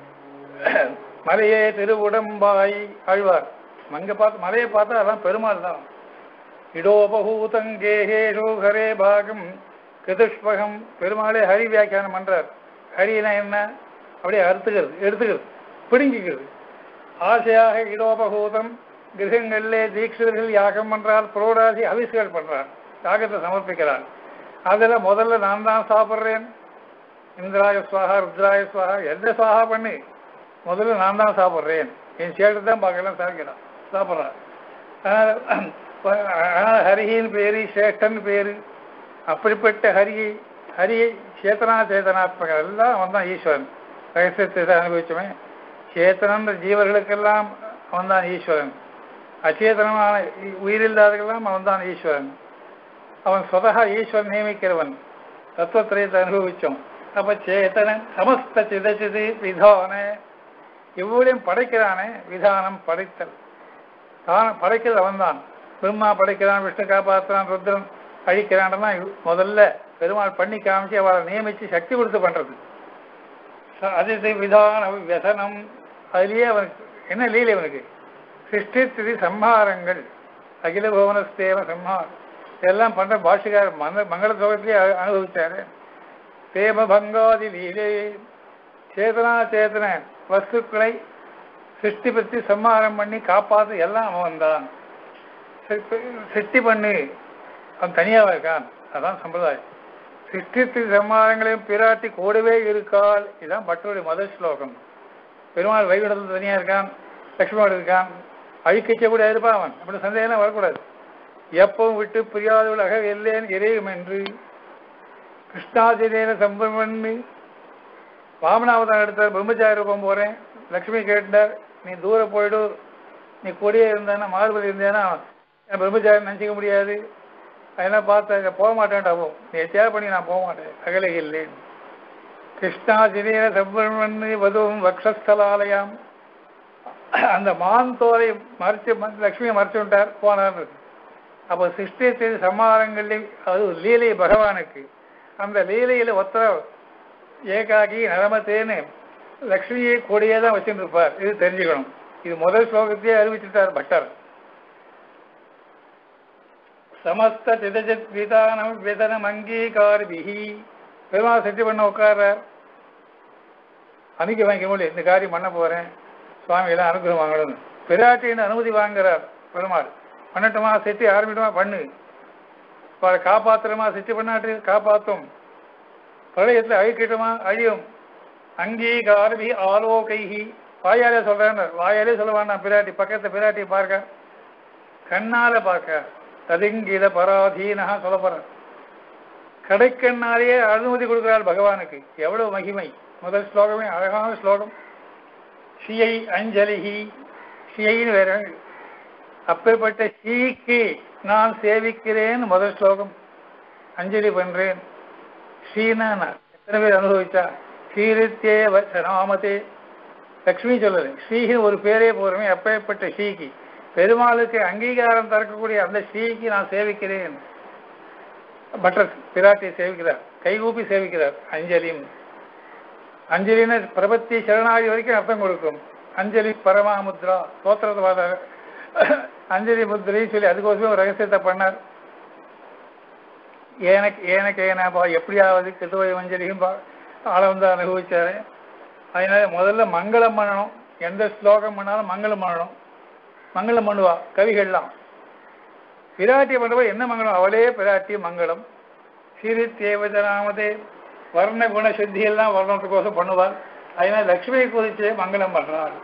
S1: மலையே திருவுடம்பாய் ஆழ்வார் அங்க பார்த்து மலையை பார்த்தா அதான் பெருமாள் தான் இடோபகூதங்கேகேஷோ ஹரே பாகம் கிருதுஷ்பகம் பெருமாளே ஹரி வியாக்கியானம் பண்றார் ஹரினா என்ன அப்படியே அறுத்துக்கிறது எடுத்துக்கிறது பிடுங்கிக்கிறது ஆசையாக இடோபகூதம் கிரகங்களிலே தீட்சிதர்கள் யாகம் பண்றார் புரோடாசி அவிசுகள் பண்றார் யாகத்தை சமர்ப்பிக்கிறார் அதுல முதல்ல நான் தான் சாப்பிட்றேன் இந்திராய சுவாகா ருத்ராய சுவாகா எந்த சுவாகா பண்ணி முதல்ல நான் தான் சாப்பிட்றேன் என் சேட்டு தான் பார்க்கலாம் சாப்பிக்கிறான் சாப்பிட்றான் அதனால அதனால ஹரியின் பேரு சேஷ்டன் பேரு அப்படிப்பட்ட ஹரியை ஹரியை சேத்தனா சேதனாத்மகம் எல்லாம் அவன் தான் ஈஸ்வரன் ரகசியத்தை தான் அனுபவிச்சோமே சேத்தனன்ற ஜீவர்களுக்கெல்லாம் அவன் தான் ஈஸ்வரன் அச்சேதனமான உயிரில்லாதவர்களெல்லாம் அவன் தான் ஈஸ்வரன் அவன் சொதகா ஈஸ்வரன் நியமிக்கிறவன் தத்துவத்திரயத்தை அனுபவிச்சோம் அப்ப சேத்தனன் சமஸ்த சிதச்சிது விதான இவ்வளையும் படைக்கிறானே விதானம் படைத்தல் தான் படைக்கிறது அவன்தான் பிரம்மா படைக்கிறான் விஷ்ணு காப்பாற்றுறான் ருத்ரன் அழிக்கிறான்லாம் முதல்ல பெருமாள் பண்ணி காமிச்சு அவளை நியமிச்சு சக்தி கொடுத்து பண்றது ச- அதிசய விதான வியசனம் அதுலயே அவனுக்கு என்ன லீலை அவனுக்கு சிருஷ்டி திதி சம்ஹாரங்கள் அகில புவனஸ்தேவ சம்ஹாரம் இதெல்லாம் பண்ற பாஷிகார் மங்க மங்கள சோகத்திலே அ- அனுபவிச்சாரு தேம பங்காதி லீலே சேதனா சேதன வஸ்துக்களை சிருஷ்டி பற்றி சம்ஹாரம் பண்ணி காப்பாத்து எல்லாம் அவன் தான் சிருஷ்டி பண்ணு அவன் தனியாக இருக்கான் அதான் சம்பிரதாயம் சிருஷ்டித்து சம்ஹாரங்களையும் பிராட்டி கூடவே இருக்காள் இதுதான் பட்டருடைய முதல் ஸ்லோகம் பெருமாள் வைகுண்டத்தில் தனியா இருக்கான் லட்சுமணோடு இருக்கான் அழிக்கச்ச கூட இருப்பான் அவன் அப்படி சந்தேகம் வரக்கூடாது எப்பவும் விட்டு பிரியாதவளாக இல்லேன் இறையும் என்று கிருஷ்ணாதிரேன சம்பரமண்ணு வாமனாவதாரம் எடுத்தார் பிரம்மச்சாரி ரூபம் போறேன் லக்ஷ்மி கேட்டார் நீ தூரம் போயிடு நீ கொடியே இருந்தானா மாறுபடி இருந்தேன்னா என் பிரம்மச்சாரி நினச்சிக்க முடியாது அதெல்லாம் பார்த்து போக மாட்டேன்டா போ நீ எத்தியாவது பண்ணி நான் போக மாட்டேன் அகலை இல்லேன் கிருஷ்ணாதிரேன சம்பரமண்ணு வதுவும் வக்ஷஸ்தலாலயம் அந்த மான் தோலை மறைச்சு லக்ஷ்மியை மறைச்சு விட்டார் போனார் அப்போ சிருஷ்டி செய்த சமாதானங்களில் அது ஒரு லீலை பகவானுக்கு அந்த லீலையில ஒத்த ஏகாகி நரமத்தேன்னு லக்ஷ்மியை கூடயே தான் வச்சுட்டு இருப்பார் இது தெரிஞ்சுக்கணும் இது முதல் ஸ்லோகத்தையே அறிவிச்சுட்டார் பட்டர் சமஸ்த சிதஜத் விதானம் விதனம் அங்கீகாரிபிகி பெருமாள் சக்தி பண்ண உட்கார்றார் அன்னைக்கு வாங்கிக்க முடியும் இந்த காரியம் பண்ண போறேன் சுவாமி எல்லாம் அனுகிரகம் வாங்கணும் பிராட்டின்னு அனுமதி வாங்குறார் பெருமாள் பண்ணட்டுமா செட்டி ஆரம்பிட்டுமா பண்ணு அவளை காப்பாத்துறமா செட்டி பண்ணாட்டு காப்பாத்தும் பிரளயத்தில் அழிக்கட்டுமா அழியும் அங்கீகாரபி ஆலோகைஹி வாயாலே சொல்றேன் வாயாலே சொல்ல வேண்டாம் பிராட்டி பக்கத்து பிராட்டி பார்க்க கண்ணால பார்க்க ததிங்கித பராதீனா சொல்ல போற கடைக்கண்ணாலேயே அனுமதி கொடுக்கிறாள் பகவானுக்கு எவ்வளவு மகிமை முதல் ஸ்லோகமே அழகான ஸ்லோகம் ஸ்ரீயை அஞ்சலிஹி ஸ்ரீயின்னு வேற அப்பேற்பட்ட ஸ்ரீக்கு நான் சேவிக்கிறேன் முதல் ஸ்லோகம் அஞ்சலி பண்றேன் ஸ்ரீனா நான். எத்தனை பேர் அனுபவிச்சா ஸ்ரீரித்தே நாமத்தே லக்ஷ்மி சொல்லலை ஸ்ரீஹின் ஒரு பேரே போறமே அப்பேற்பட்ட ஸ்ரீக்கு பெருமாளுக்கு அங்கீகாரம் தரக்கூடிய அந்த ஸ்ரீக்கு நான் சேவிக்கிறேன் பட்டர் பிராட்டியை சேவிக்கிறார் கைகூப்பி சேவிக்கிறார் அஞ்சலியும் அஞ்சலின்னு பிரபத்தி சரணாகி வரைக்கும் அர்த்தம் கொடுக்கும் அஞ்சலி பரமாமுத்ரா ஸ்தோத்திரவாத அஞ்சலி முத்திரை சொல்லி அதுக்கோசமே ஒரு ரகசியத்தை பண்ணார் ஏனக்கு ஏனக்கு ஏனாப்பா எப்படியாவது கிருத்துவய அஞ்சலியும் ஆள வந்து அனுபவிச்சாரு அதனால முதல்ல மங்களம் பண்ணணும் எந்த ஸ்லோகம் பண்ணாலும் மங்களம் பண்ணணும் மங்களம் பண்ணுவா கவிகள்லாம் பிராட்டி பண்ணுவா என்ன மங்களம் அவளே பிராட்டி மங்களம் சிறு தேவதனாமதே வர்ண குண சுத்தி எல்லாம் வர்ணத்துக்கோசம் பண்ணுவாள் அதனால லட்சுமியை குறித்து மங்களம் பண்றார்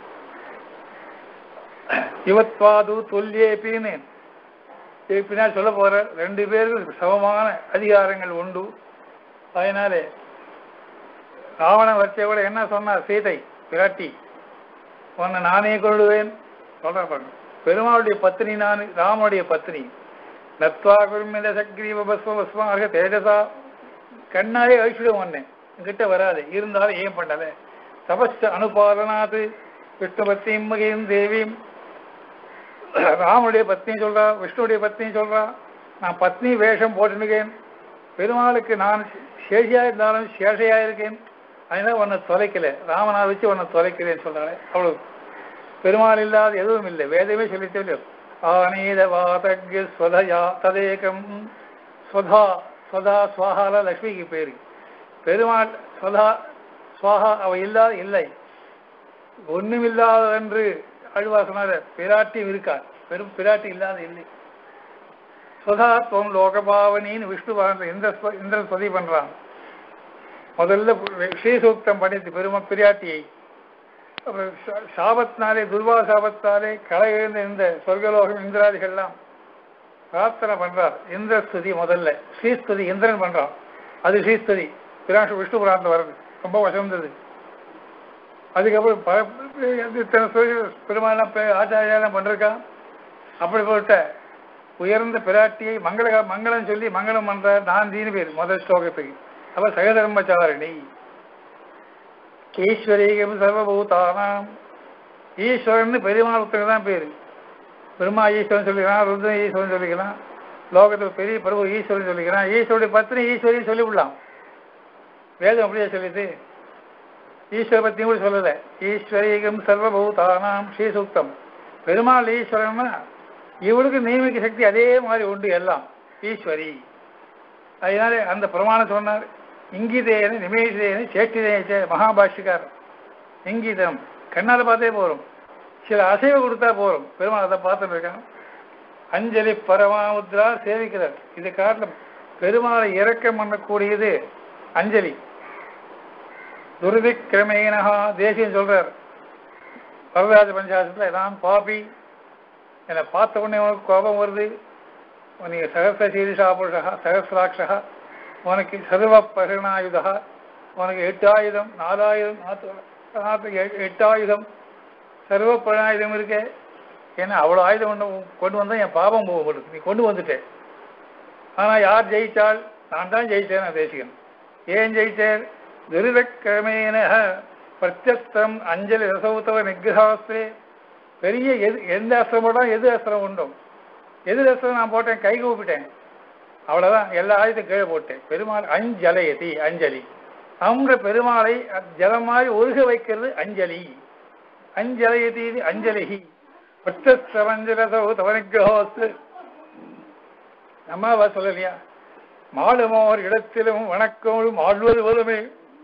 S1: யுவத்வாது தொல்லியேப்பின்னு இது பின்னால் சொல்ல போற ரெண்டு பேருக்கு சமமான அதிகாரங்கள் உண்டு அதனாலே ராவணன் வச்ச கூட என்ன சொன்னார் சீதை பிராட்டி உன்னை நானே கொள்ளுவேன் சொல்ற பாருங்க பெருமாளுடைய பத்னி நான் ராமனுடைய பத்னி நத்வா குருமித சக்ரீவ பஸ்வ பஸ்மாக தேஜசா கண்ணாலே அழிச்சிடும் உன்னை கிட்ட வராது இருந்தாலும் ஏன் பண்ணல தபஸ் அனுபாலனாது விஷ்ணு பத்னியும் மகையும் தேவியும் ராமனுடைய பத்னி சொல்றா விஷ்ணுடைய பத்னி சொல்றா நான் பத்னி வேஷம் போட்டுருக்கேன் பெருமாளுக்கு நான் சேஷியா இருந்தாலும் சேஷையா இருக்கேன் அதனால உன்னை தொலைக்கல ராமனா வச்சு உன்னை தொலைக்கிறேன்னு சொல்றாளே அவ்வளவு பெருமாள் இல்லாத எதுவும் இல்லை வேதமே சொல்லிட்டே இல்லையோ ஆனீத வாதக்ய ஸ்வதயா ததேகம் ஸ்வதா ஸ்வதா சுவாகால லக்ஷ்மிக்கு பேரு பெருமாள் ஸ்வதா சுவாகா அவ இல்லாத இல்லை ஒண்ணுமில்லாத என்று அழுவா சொன்னார பிராட்டியும் இருக்கார் பெரும் பிராட்டி இல்லாத இல்லை சுதாத்வம் லோகபாவனின்னு விஷ்ணு பகவான் இந்திர இந்திரன் பதிவு பண்றான் முதல்ல ஸ்ரீசூக்தம் படித்து பெரும பிராட்டியை அப்புறம் சா- சாபத்தினாலே துர்வா சாபத்தாலே களை எழுந்த இந்த சொர்க்கலோகம் இந்திராதிகள்லாம் பிரார்த்தனை பண்றார் இந்திர ஸ்துதி முதல்ல ஸ்ரீஸ்துதி இந்திரன் பண்றான் அது ஸ்ரீஸ்துதி பிராஷ விஷ்ணு புராணத்தில் வருது ரொம்ப வசந்தது அதுக்கப்புறம் ப- இத்தனை சொல்லி பெருமாள்லாம் பே- ஆச்சாரியாலாம் பண்ணிருக்கான் அப்படிப்பட்ட உயர்ந்த பிராட்டியை மங்கள மங்களம் சொல்லி மங்களம் பண்ற நான் தீனு பேர் முதல் ஸ்லோகத்துக்கு அப்ப சகதர்மச்சாரிணி ஈஸ்வரீகம் சர்வபூதானாம் ஈஸ்வரன் பெருமாளுக்கு தான் பேரு பெருமா ஈஸ்வரன் சொல்லிக்கலாம் ருத்ரன் ஈஸ்வரன் சொல்லிக்கலாம் லோகத்தில் பெரிய பிரபு ஈஸ்வரன் சொல்லிக்கலாம் ஈஸ்வருடைய பத்னி ஈஸ்வரி சொல்லிவிடலாம் வேதம் அப்படியே சொல்லுது ஈஸ்வர பத்தி கூட சொல்லல ஈஸ்வரீகம் சர்வபூதானாம் ஸ்ரீசூக்தம் பெருமாள் ஈஸ்வரன்னா இவளுக்கு நியமிக்க சக்தி அதே மாதிரி உண்டு எல்லாம் ஈஸ்வரி அதனால அந்த பிரமாணம் சொன்னார் இங்கிதேன நிமேஷேன சேஷ்டிதேன மகாபாஷிகார் இங்கிதம் கண்ணால பார்த்தே போறோம் சில அசைவு கொடுத்தா போறோம் பெருமாள் அதை பார்த்துட்டு இருக்கான் அஞ்சலி பரமாமுத்ரா சேவிக்கிறார் இது காட்டில் பெருமாளை இறக்கம் பண்ணக்கூடியது அஞ்சலி துருதிக்கிரமேனஹா தேசியம் சொல்றார் வரராஜ பஞ்சாசத்துல நான் பாபி என்னை பார்த்த உடனே உனக்கு கோபம் வருது உனக்கு சகசிர சீரிஷா புருஷா சகசிராட்சா உனக்கு சர்வ பரிணாயுதா உனக்கு எட்டாயுதம் நாலாயிரம் நாத்து- நாத்து- எ- எட்டாயுதம் சர்வ பரிணாயுதம் இருக்கே ஏன்னா அவ்வளோ ஆயுதம் கொண்டு கொண்டு வந்தா என் பாபம் போக மாட்டேங்குது நீ கொண்டு வந்துட்டேன் ஆனா யார் ஜெயிச்சால் நான் தான் ஜெயிச்சேன் நான் தேசிகன் ஏன் ஜெயிச்சேன் துரிதக்கிரமேன பிரத்யஸ்திரம் அஞ்சலி ரசௌத்தவ நிகிரகாஸ்திரே பெரிய எது எந்த அஸ்திரம் போட்டாலும் எது அஸ்திரம் உண்டோ எது அஸ்திரம் நான் போட்டேன் கை கூப்பிட்டேன் அவ்வளவுதான் எல்லா ஆயுதத்தையும் கீழே போட்டேன் பெருமாள் அஞ்சலயதி அஞ்சலி அவங்க பெருமாளை ஜலம் மாதிரி ஒழுக வைக்கிறது அஞ்சலி அஞ்சலயதி இது அஞ்சலிஹி பிரத்யஸ்திரமஞ்சலசௌ தவனிகிரகோஸ்து அம்மாவா சொல்லலையா மாடுமோர் இடத்திலும் வணக்கமும் ஆழ்வது வருமே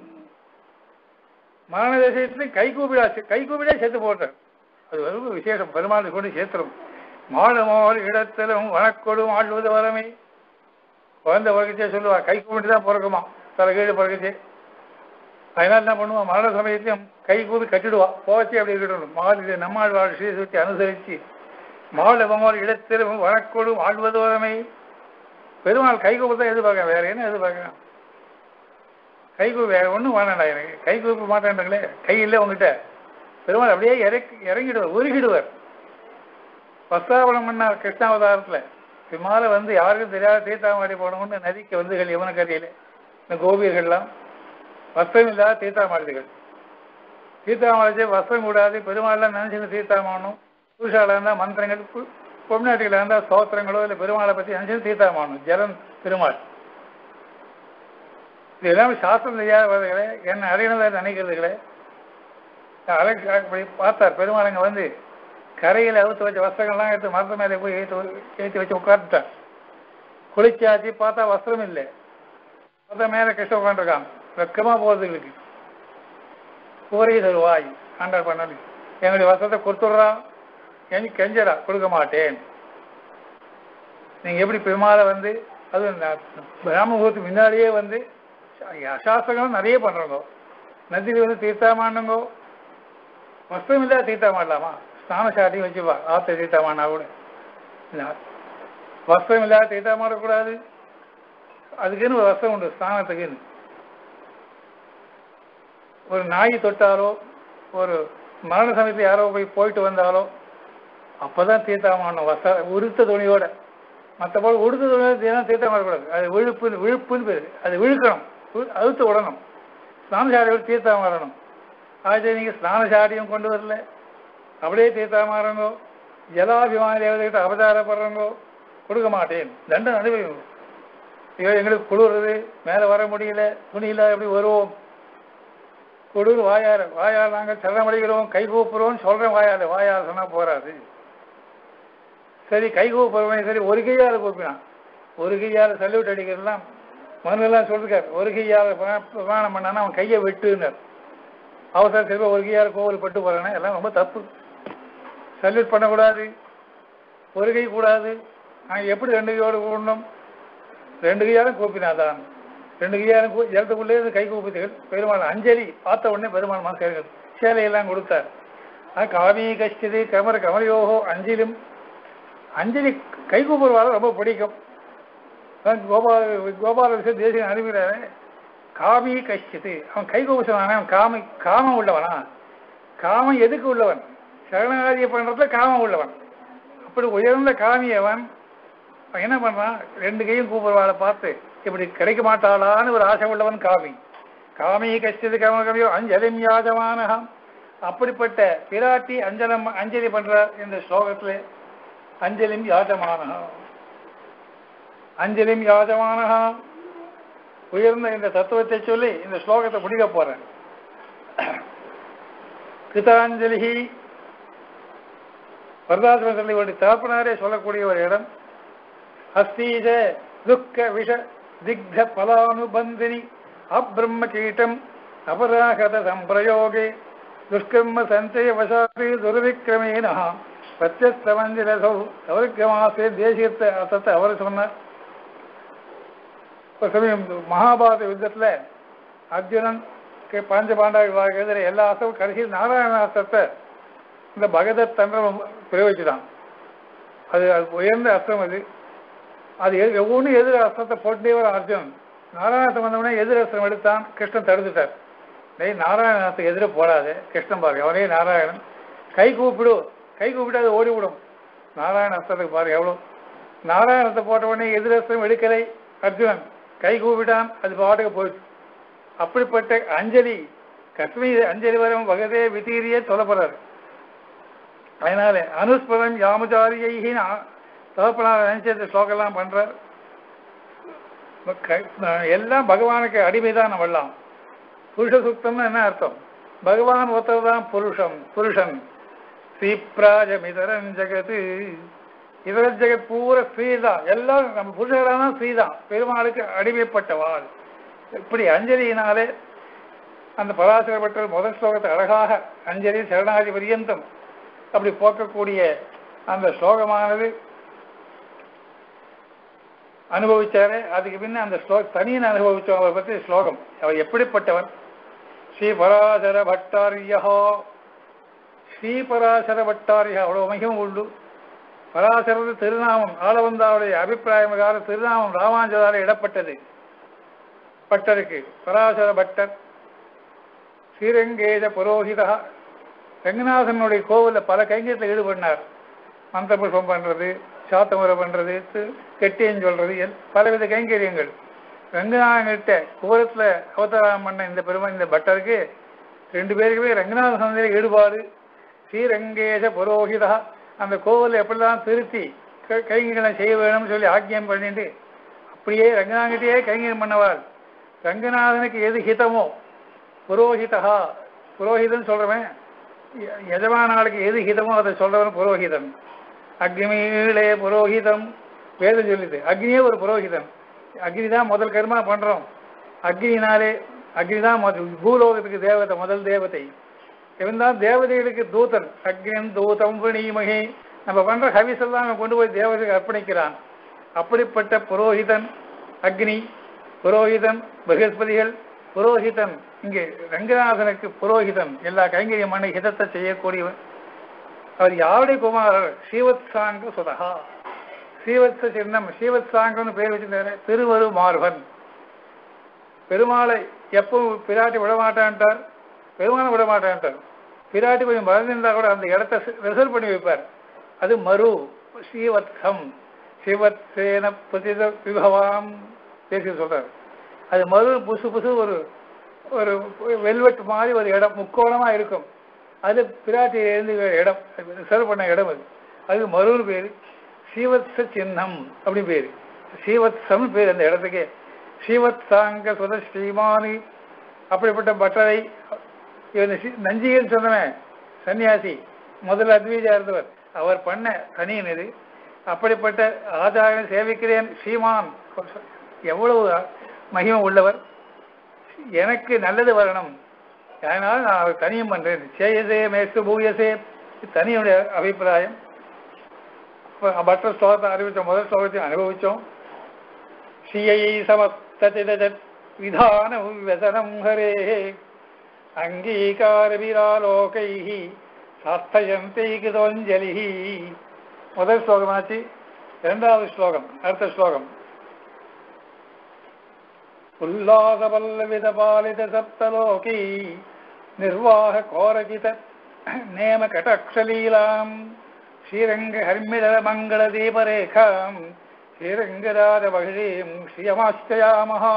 S1: மரண தேசத்திலும் கை கூப்பிடா கை கூப்பிடே சேர்த்து போட்டார் அது ரொம்ப விசேஷம் பெருமாள் கொண்டு சேர்த்துரும் மாடுமோர் இடத்திலும் வணக்கொடும் ஆழ்வது வரமே குழந்தை பிறகுச்சே சொல்லுவா கை கூப்பிட்டு தான் பிறக்குமா தலைகீழ் பிறகுச்சே அதனால என்ன பண்ணுவா மரண சமயத்தையும் கை கூப்பி கட்டிடுவா போச்சு அப்படி இருக்கட்டும் மாடு இது நம்மாள் வாழ் ஸ்ரீ சுற்றி அனுசரித்து மாடுமோர் இடத்திலும் வணக்கொடும் ஆழ்வது வரமே பெருமாள் கை கூப்பி தான் எதிர்பார்க்க வேற என்ன எதிர்பார்க்கலாம் கை கூப்பி வேற ஒன்றும் வேணாண்டா எனக்கு கை கூப்பி மாட்டேன்றாங்களே கை இல்லை உங்ககிட்ட பெருமாள் அப்படியே இறக்கி இறங்கிடுவார் உருகிடுவார் பஸ்தாபனம் பண்ணார் கிருஷ்ணாவதாரத்தில் விமால வந்து யாருக்கும் தெரியாத தீர்த்தாமாடி போனோம்னு நதிக்கு வந்து யமுனக்கரையில் இந்த கோபியர்கள்லாம் வஸ்திரம் இல்லாத தீர்த்தாமாடுதுகள் தீர்த்தாமாடிச்சு வஸ்திரம் கூடாது பெருமாள்லாம் நினைச்சுன்னு தீர்த்தாமாடணும் புருஷாலாக இருந்தால் மந்திரங்கள் பு- பொம்நாட்டிகளாக இருந்தால் ஸ்தோத்திரங்களோ இல்லை பெருமாளை பற்றி நினைச்சு தீர்த்தாமாடணும் ஜலம் பெருமாள் இது எல்லாமே சாஸ்திரம் தெரியாதவர்களே என்ன அறியணதை நினைக்கிறதுகளே அழகு அப்படி பார்த்தார் பெருமாள் அங்க வந்து கரையில் அவுத்து வச்ச வஸ்திரங்கள்லாம் எடுத்து மரத்து மேலே போய் ஏற்றி ஏற்றி வச்சு உட்காந்துட்டார் குளிச்சாச்சு பார்த்தா வஸ்திரம் இல்லை பார்த்தா மேலே கிருஷ்ண உட்காந்துருக்கான் வெக்கமா போகுதுங்களுக்கு கூரையை தருவாய் ஆண்டார் பண்ணி எங்களுடைய வஸ்திரத்தை கொடுத்துட்றா எனக்கு கெஞ்சரா கொடுக்க மாட்டேன் நீங்க எப்படி பெருமாளை வந்து அது பிராம முகூர்த்தத்துக்கு முன்னாடியே வந்து அசாஸ்திரங்களும் நிறைய பண்றோங்க நதியில் வந்து தீர்த்தா மாட்டோங்கோ வஸ்திரம் இல்லாத தீர்த்தா மாடலாமா ஸ்நான சாட்டியும் வச்சுப்பா ஆத்த தீர்த்தா மாடினா கூட இல்ல, வஸ்திரம் இல்லாத தீர்த்தா மாடக்கூடாது அதுக்குன்னு ஒரு வஸ்திரம் உண்டு ஸ்நானத்துக்குன்னு ஒரு நாய் தொட்டாலோ ஒரு மரண சமயத்தில் யாரோ போய் போயிட்டு வந்தாலோ அப்பதான் தீர்த்தமாடணும் வஸ்த உடுத்த துணியோட மற்றபோது உடுத்த துணியோட தினம் தீர்த்தம் வரக்கூடாது அது விழுப்பு விழுப்புன்னு பேரு அது விழுக்கணும் வி- அழுத்து விடணும் ஸ்நானசாரியோட தீர்த்தம் வரணும் ஆச்சு நீங்க ஸ்நானசாரியும் கொண்டு வரல அப்படியே தீர்த்தம் மாறங்கோ ஜலாபிமான தேவதைகிட்ட அவதாரப்படுறங்கோ கொடுக்க மாட்டேன் தண்டம் அனுபவிக்கும் ஐயோ எங்களுக்கு குளிருது மேலே வர முடியல துணி இல்லாத எப்படி வருவோம் குளிர் வாயார வாயால் நாங்கள் சரணமடைகிறோம் கை கூப்புறோம் சொல்றேன் வாயால வாயால் சொன்னா போறாது சரி கை கூப்புறவன் சரி ஒரு கையால கூப்பினான் ஒரு கையால சல்யூட் அடிக்கிறதுலாம் மனுலாம் சொல்லிருக்காரு ஒரு கையால பிர- பிரமாணம் பண்ணானா அவன் கையை வெட்டுனார் அவசர செல்வ ஒரு கையால கோவில் பட்டு போறானே எல்லாம் ரொம்ப தப்பு சல்யூட் பண்ணக்கூடாது ஒரு கை கூடாது நான் எப்படி ரெண்டு கையோடு கூடணும் ரெண்டு கையாலும் கூப்பினாதான் ரெண்டு கையாலும் கூ ஜலத்துக்குள்ளே இருந்து கை கூப்பித்துகள் பெருமாள் அஞ்சலி பார்த்த உடனே பெருமாள் மனசேர்கள் சேலையெல்லாம் கொடுத்தார் அது காமி கஷ்டிது கமர கமலயோகோ அஞ்சலியும் அஞ்சலி கை கூப்பிடுவாரு ரொம்ப பிடிக்கும் அதான் கோபால கோபால விஷயம் தேசியம் அனுப்புகிறாரு காமி கஷ்டித்து அவன் கை கூப்பிடுவானே அவன் காமி காமம் உள்ளவனா காமம் எதுக்கு உள்ளவன் சரணாதியை பண்றதுல காமம் உள்ளவன் அப்படி உயர்ந்த காமி அவன் அவன் என்ன பண்றான் ரெண்டு கையும் கூப்பிடுவாளை பார்த்து இப்படி கிடைக்க மாட்டாளான்னு ஒரு ஆசை உள்ளவன் காமி காமி கஷ்டது கமகமியோ அஞ்சலிம் யாஜமானகம் அப்படிப்பட்ட பிராட்டி அஞ்சலம் அஞ்சலி பண்ற இந்த ஸ்லோகத்துல அஞ்சலிம் யாஜமானகம் அஞ்சலிம் யாஜமானகம் உயர்ந்த இந்த தத்துவத்தை சொல்லி இந்த ஸ்லோகத்தை முடிக்க போறேன் கிருதாஞ்சலி வரதாசிரமத்தில் ஒரு தகப்பனாரே சொல்லக்கூடிய ஒரு இடம் ஹஸ்தீஜ துக்க விஷ திக்த பலானுபந்தினி அப்ரம்ம கீட்டம் அபராகத சம்பிரயோகே துஷ்கர்ம சஞ்சய வசாத்து துர்விக்ரமேன பிரத்யஸ்தமஞ்சிரசௌ சௌரிக்கமாசே தேசியத்தை அர்த்தத்தை அவர் சொன்னார் ஒரு சமயம் மகாபாரத யுத்தத்துல அர்ஜுனன் கே- பஞ்ச பாண்டவர்கள் எதிர எல்லா அர்த்தமும் கடைசியில் நாராயண அர்த்தத்தை இந்த பகதத் தந்திரம் பிரயோகிச்சுதான் அது அது உயர்ந்த அர்த்தம் அது அது எ- ஒவ்வொன்றும் எதிர் அஸ்திரத்தை போட்டே வர அர்ஜுனன் நாராயணத்தை வந்தவொடனே எதிர் அஸ்திரம் எடுத்தான் கிருஷ்ணன் தடுத்துட்டார் டேய் நாராயணத்துக்கு எதிர போடாது கிருஷ்ணன் பாரு அவனே நாராயணன் கை கூப்பிடு கை கூப்பிட்டு அது ஓடிவிடும் நாராயண அஸ்திரத்துக்கு பாரு எவ்வளோ நாராயணத்தை போட்ட உடனே எதிர் அஸ்திரம் எடுக்கலை அர்ஜுனன் கை கூப்பிட்டான் அது பாட்டுக்கு போயிடுச்சு அப்படிப்பட்ட அஞ்சலி கஸ்மீர் அஞ்சலி வரும் வகதே விதீரியே சொல்லப்படுறாரு அதனால அனுஸ்மரம் யாமச்சாரியின்னு தகப்பனார் நினைச்ச இந்த ஸ்லோகம்லாம் பண்றார் க- எல்லாம் பகவானுக்கு அடிமைதான் நம்ம எல்லாம் புருஷ சுத்தம்னு என்ன அர்த்தம் பகவான் ஒருத்தர் தான் புருஷம் புருஷன் ஸ்ரீப்ராஜமிதரன் ஜெகத்து இதர ஜெகத் பூரா ஸ்ரீ தான் எல்லாம் நம்ம புருஷரான ஸ்ரீ தான் பெருமாளுக்கு அடிமைப்பட்டவாள் இப்படி அஞ்சலியினாலே அந்த பராசர பட்டர் முதல் ஸ்லோகத்தை அழகாக அஞ்சலி சரணாதி பரியந்தம் அப்படி போக்கக்கூடிய அந்த ஸ்லோகமானது அனுபவிச்சாரே அதுக்கு பின்ன அந்த ஸ்லோ தனியன் அனுபவிச்சோம் அவரை பற்றி ஸ்லோகம் அவர் எப்படிப்பட்டவர் ஸ்ரீ பராசர பட்டாரியா ஸ்ரீ பராசர பட்டாரியா அவ்வளவு மகிமை உண்டு பராசரது திருநாமம் ஆளவந்தாவுடைய அபிப்பிராயமகார திருநாமம் ராமாஞ்சலால இடப்பட்டது பட்டருக்கு பராசர பட்டர் ஸ்ரீரங்கேஜ புரோஹிதா ரங்கநாதனுடைய கோவிலில் பல கைங்கரியத்தில் ஈடுபடினார் மந்திர புஷ்பம் பண்றது சாத்தமுறை பண்றது தி- கெட்டியம் சொல்றது எல்- பலவித கைங்கரியங்கள் ரங்கநாதன்கிட்ட கோலத்தில் அவதாரம் பண்ண இந்த பெருமை இந்த பட்டருக்கு ரெண்டு பேருக்குமே ரங்கநாத சந்தையில் ஈடுபாடு ஸ்ரீரங்கேச புரோஹிதா அந்த கோவிலை எப்படிலாம் திருத்தி க- கைங்கரியம் செய்ய வேணும்னு சொல்லி ஆக்கியம் பண்ணிட்டு அப்படியே ரங்கநாதன்கிட்டயே கைங்கரியம் பண்ணவாள் ரங்கநாதனுக்கு எது ஹிதமோ புரோஹிதா புரோஹிதன் சொல்றவன் எ- எஜமானாளுக்கு எது ஹிதமோ அதை சொல்றவன் புரோஹிதன் அக்னிமீளே புரோஹிதம் வேதம் சொல்லுது அக்னியே ஒரு புரோஹிதன் அக்னி தான் முதல் கர்மா பண்றோம் அக்னினாலே அக்னி தான் முதல் பூலோகத்துக்கு தேவதை முதல் தேவதை இவன் தான் தேவதைகளுக்கு தூதன் அக்னின் தூதம் விணிமகி நம்ம பண்ற ஹவிஸ் எல்லாம் அவன் கொண்டு போய் தேவதைக்கு அர்ப்பணிக்கிறான் அப்படிப்பட்ட புரோஹிதன் அக்னி புரோஹிதன் பகஸ்பதிகள் புரோஹிதன் இங்கே ரங்கநாதனுக்கு புரோஹிதன் எல்லா கைங்கரிய மண்ணை ஹிதத்தை செய்யக்கூடியவன் அவர் யாருடைய குமாரர் ஸ்ரீவத் சாங்க சுதகா ஸ்ரீவத்ச சின்னம் ஸ்ரீவத் சாங்கன்னு பேர் வச்சிருந்தாரு திருவரு மார்பன் பெருமாளை எப்பவும் பிராட்டி விடமாட்டான்ட்டார் பெருமாளை விடமாட்டான்ட்டார் பிராட்டி கொஞ்சம் மறந்திருந்தா கூட அந்த இடத்த ரிசர்வ் பண்ணி வைப்பார் அது மறு ஸ்ரீவத்சம் சிவத்சேன பிரதித விபவாம் பேசி சொல்றாரு அது மறு புசு புசு ஒரு ஒரு வெல்வெட் மாதிரி ஒரு இடம் முக்கோணமா இருக்கும் அது பிராட்டி எழுந்து இடம் ரிசர்வ் பண்ண இடம் அது அது மருன்னு பேரு சீவத்ச சின்னம் அப்படின்னு பேரு சீவத்சம் பேர் அந்த இடத்துக்கே சீவத் சாங்க சுத ஸ்ரீமானி அப்படிப்பட்ட பட்டரை இவன் சி- நஞ்சிகன் சொன்னவன் சன்னியாசி முதல்ல அத்வீஜா இருந்தவர் அவர் பண்ண தனியன் இது அப்படிப்பட்ட ஆச்சாரியனை சேவிக்கிறேன் ஸ்ரீமான் எவ்வளவு மகிமை உள்ளவர் எனக்கு நல்லது வரணும் அதனால நான் அவர் தனியம் பண்றேன் சேயசே மேசு பூயசே தனியுடைய அபிப்பிராயம் இப்ப பட்டர் ஸ்லோகத்தை அறிவிச்சோம் முதல் ஸ்லோகத்தையும் அனுபவிச்சோம் ஸ்ரீயை சமஸ்ததிதத் விதான விவசனம் ஹரே அங்கீகார விராலோகை சாஸ்தயந்தை கிருதோஞ்சலி முதல் ஸ்லோகமாச்சு இரண்டாவது ஸ்லோகம் அடுத்த ஸ்லோகம் உல்லாசபல்லவித பாலித சப்தலோகி நிர்வாக கோரகித நேம கடாட்சலீலாம் ஸ்ரீரங்க ஹர்மித மங்கள தீபரேகாம் ஸ்ரீரங்கராஜ மகிழீம் ஸ்ரீயமாச்சயாமஹா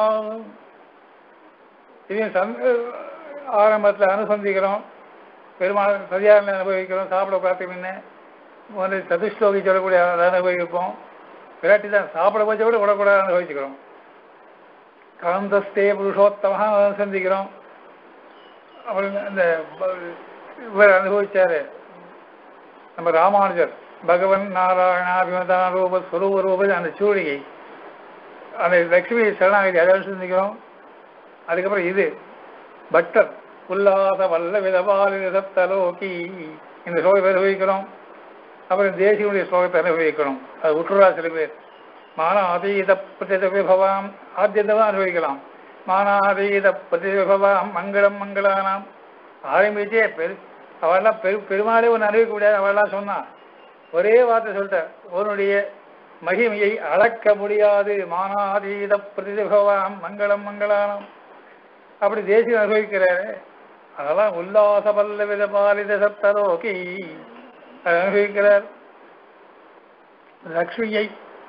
S1: இதையும் சந் ஆரம்பத்தில் அனுசந்திக்கிறோம் பெருமாள் சரியான அனுபவிக்கிறோம் சாப்பிட உட்காந்து முன்ன முதல்ல சதுஸ்லோகி சொல்லக்கூடிய அதை அனுபவிப்போம் விராட்டி தான் சாப்பிட வச்ச கூட விடக்கூடாது அனுபவிச்சுக்கிறோம் காந்தஸ்தே புருஷோத்தமாக அனுசந்திக்கிறோம் அப்புறம் இந்த ப- இவர் அனுபவிச்சாரு நம்ம ராமானுஜர் பகவன் நாராயணாபிமதான ரூப சுரூப ரூப அந்த சூழிகை அந்த லட்சுமி சரணாகதி அதை அனுசந்திக்கிறோம் அதுக்கப்புறம் இது பட்டர் உல்லாச வல்ல விதபாலித சப்தலோகி இந்த ஸ்லோகத்தை அனுபவிக்கிறோம் அப்புறம் தேசியனுடைய ஸ்லோகத்தை அனுபவிக்கிறோம் அது உற்றுரா சில பேர் மானாதீத பிரதித விபவாம் ஆத்தியந்தமாக அனுபவிக்கலாம் மானாதீத பிரதித விபவாம் மங்களம் மங்களானாம் ஆரம்பிச்சே பெரு அவெல்லாம் பெரு பெருமாளே ஒன்று அனுபவிக்க முடியாது அவெல்லாம் சொன்னான் ஒரே வார்த்தை சொல்லிட்டார் உன்னுடைய மகிமையை அளக்க முடியாது மானாதீத பிரதிபவாம் மங்களம் மங்களானம் அப்படி தேசியம் அனுபவிக்கிறாரு அதெல்லாம் உல்லாச பல்லவித பாலித சப்தலோகி அதை அனுபவிக்கிறார் லக்ஷ்மியை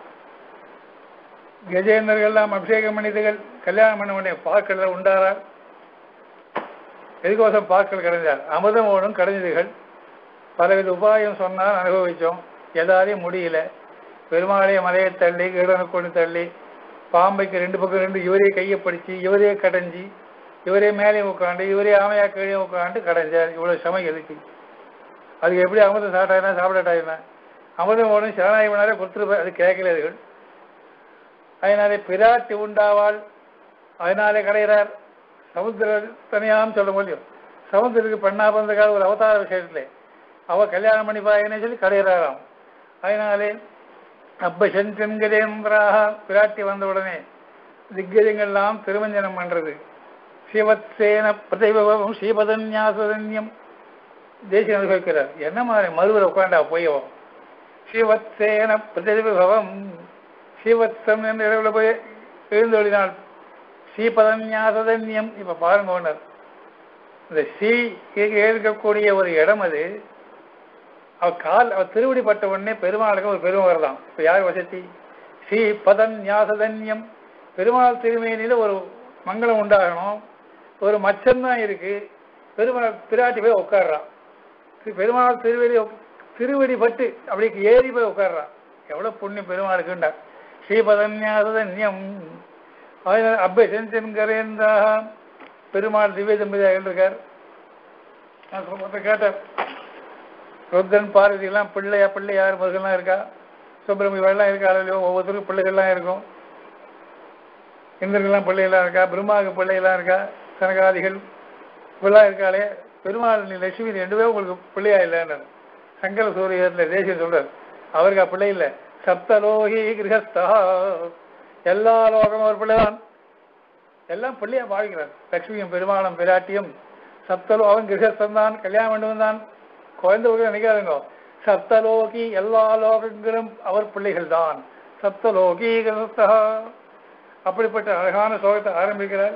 S1: கஜேந்திரர்கள்லாம் அபிஷேகம் பண்ணிதுகள் கல்யாணம் பண்ண உடனே பாக்கள் உண்டாரார் எதுக்கோசம் பாக்கள் கடைஞ்சார் அமுதம் ஓடும் கடைஞ்சதுகள் பலவித உபாயம் சொன்னால் அனுபவிச்சோம் எல்லாரையும் முடியல பெருமாளைய மலையை தள்ளி கீழனை கொண்டு தள்ளி பாம்பைக்கு ரெண்டு பக்கம் ரெண்டு இவரே கையை பிடிச்சி இவரே கடைஞ்சி இவரே மேலே உட்காந்து இவரே ஆமையா கீழே உட்காந்து கடைஞ்சார் இவ்வளவு சமை எதுக்கு அதுக்கு எப்படி அமுதம் சாப்பிட்டாயினா சாப்பிடாட்டாயினா அமுதம் ஓடும் சரணாகி பண்ணாலே கொடுத்துருப்பார் அது கேட்கல அதுகள் அதனாலே பிராட்டி உண்டாவாள் அதனாலே கடைகிறார் சமுத்திர தனியாம் சொல்ல முடியும் சமுத்திரத்துக்கு பெண்ணா பிறந்தக்காக ஒரு அவதார விஷயத்துல அவ கல்யாணம் பண்ணிப்பாங்கன்னு சொல்லி கடைகிறாராம் அதனாலே அப்பசந்தன் கஜேந்திராக பிராட்டி வந்த உடனே திக்கஜங்கள்லாம் திருமஞ்சனம் பண்றது சிவத்சேன பிரதிபவம் ஸ்ரீபதன்யாசதன்யம் தேசியம் அனுபவிக்கிறார் என்ன மாதிரி மறுவரை உட்காண்டா போயவோ சிவத்சேன பிரதிபவம் ஸ்ரீவத்சம் என்ற இடத்துல போய் எழுந்தொழினாள் ஸ்ரீபதன்யாசதன்யம் இப்ப பாருங்க ஒன்னர் இந்த ஸ்ரீ இருக்கக்கூடிய ஒரு இடம் அது அவ கால் அவ திருவடி பட்ட உடனே பெருமாளுக்கு ஒரு பெருமை வரலாம் இப்ப யார் வசதி ஸ்ரீ பதன் ஞாசதன்யம் பெருமாள் திருமேனியில ஒரு மங்களம் உண்டாகணும் ஒரு மச்சம்தான் இருக்கு பெருமாள் பிராட்டி போய் உட்கார்றான் திரு- பெருமாள் திருவடி உக்- திருவடி பட்டு அப்படி ஏறி போய் உட்கார்றான் எவ்வளவு புண்ணியம் பெருமாளுக்குண்டா ஸ்ரீபதன்யாசதன்யம் அதனால அபசந்தன்கரேந்திராக பெருமாள் திவ்ய தம்பதியாக இருக்கார் நான் சொல்றத கேட்டேன் ருத்ரன் பார்வதி எல்லாம் பிள்ளையா பிள்ளையார் முருகன்லாம் இருக்கா சுப்பிரமணியம் எல்லாம் இருக்கா இல்லையோ ஒவ்வொருத்தருக்கும் பிள்ளைகள்லாம் இருக்கும் இந்திரங்கள்லாம் பிள்ளைகள்லாம் இருக்கா பிரம்மாவுக்கு பிள்ளைகள்லாம் இருக்கா சனகாதிகள் இப்பெல்லாம் இருக்காளே பெருமாள் நீ லட்சுமி ரெண்டு பேரும் உங்களுக்கு பிள்ளையா இல்லைன்னு சங்கர சூரியர்ல தேசியம் சொல்றார் அவருக்கு பிள்ளை இல்லை சப்தலோகி கிரகஸ்தா எல்லா லோகமும் ஒரு பிள்ளைதான் எல்லாம் பிள்ளையா பாவிக்கிறார் லட்சுமியும் பெருமாளும் பிராட்டியும் சப்தலோ அவன் கிரகஸ்தன் தான் கல்யாணம் பண்ணவன் தான் குழந்தை நினைக்காதுங்க சப்தலோகி எல்லா லோகங்களும் அவர் பிள்ளைகள் தான் சப்தலோகி கிரகஸ்தா அப்படிப்பட்ட அழகான சோகத்தை ஆரம்பிக்கிறார்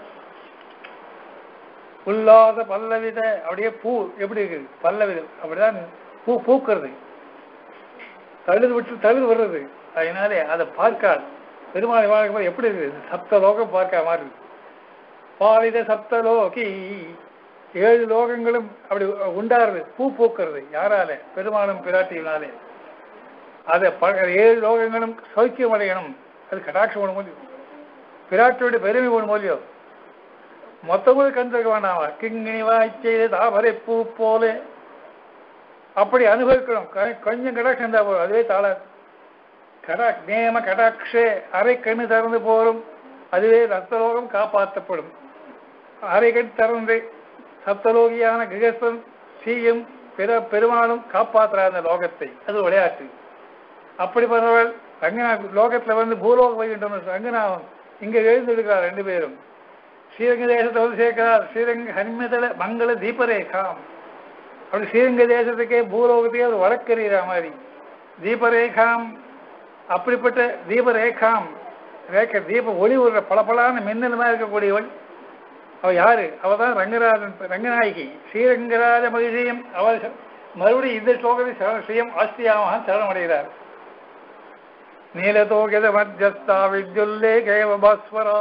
S1: உல்லாத பல்லவித அப்படியே பூ எப்படி இருக்குது பல்லவிதம் அப்படிதான் பூ பூக்கிறது தழுது விட்டு தழுது வர்றது அதனாலே அதை பார்க்காது பெருமாளை வாழ்க்கை எப்படி இருக்குது சப்த லோகம் பார்க்க மாதிரி இருக்கு பாலித சப்தலோகி ஏழு லோகங்களும் அப்படி உண்டாருது பூ பூக்கிறது யாரால பெருமாளும் பிராட்டியினாலே அதை ப- ஏழு லோகங்களும் சௌக்கியம் அடையணும் அது கடாட்சம் ஒன்று முடியும் பிராட்டியோட பெருமை ஒன்று மூலியம் மொத்தமும் கண்டிருக்க வேண்டாமா கிங்கிணி வாய்ச்செய்த தாமரை பூ போல அப்படி அனுபவிக்கணும் க- கொஞ்சம் கடாட்சம் இருந்தா போதும் அதுவே தாள கடா நேம கடாட்சே அரை கண்ணு திறந்து போரும் அதுவே ரத்தலோகம் காப்பாற்றப்படும் அரை கண் திறந்து சப்தலோகியான கிரகஸ்தன் சீயும் பிற பெருமாளும் காப்பாற்றுற அந்த லோகத்தை அது விளையாட்டு அப்படி பண்ணவள் ரங்கநா லோகத்துல வந்து பூலோக வைகின்றோம் ரங்கநாதன் இங்க எழுந்திருக்கிறார் ரெண்டு பேரும் ஸ்ரீரங்க தேசத்தை வந்து சேர்க்கிறார் ஸ்ரீரங்க ஹன்மிதல மங்கள தீபரேகாம் அப்படி ஸ்ரீரங்க தேசத்துக்கே பூலோகத்தையே ஒரு வழக்கறிகிற மாதிரி தீபரேகாம் அப்படிப்பட்ட தீபரேகாம் ரேக தீப ஒளி ஒரு பளபளான மின்னலுமா இருக்கக்கூடியவள் அவ யாரு அவ தான் ரங்கராஜன் ரங்கநாயகி ஸ்ரீரங்கராஜ மகிழியம் அவள் ச- மறுபடியும் இந்த ஸ்லோகத்தை சரண ஸ்ரீயம் ஆஸ்தியாமாக சரணமடைகிறார் நீலதோகித மத்தியஸ்தா வித்யுல்லே கேவ பாஸ்வரா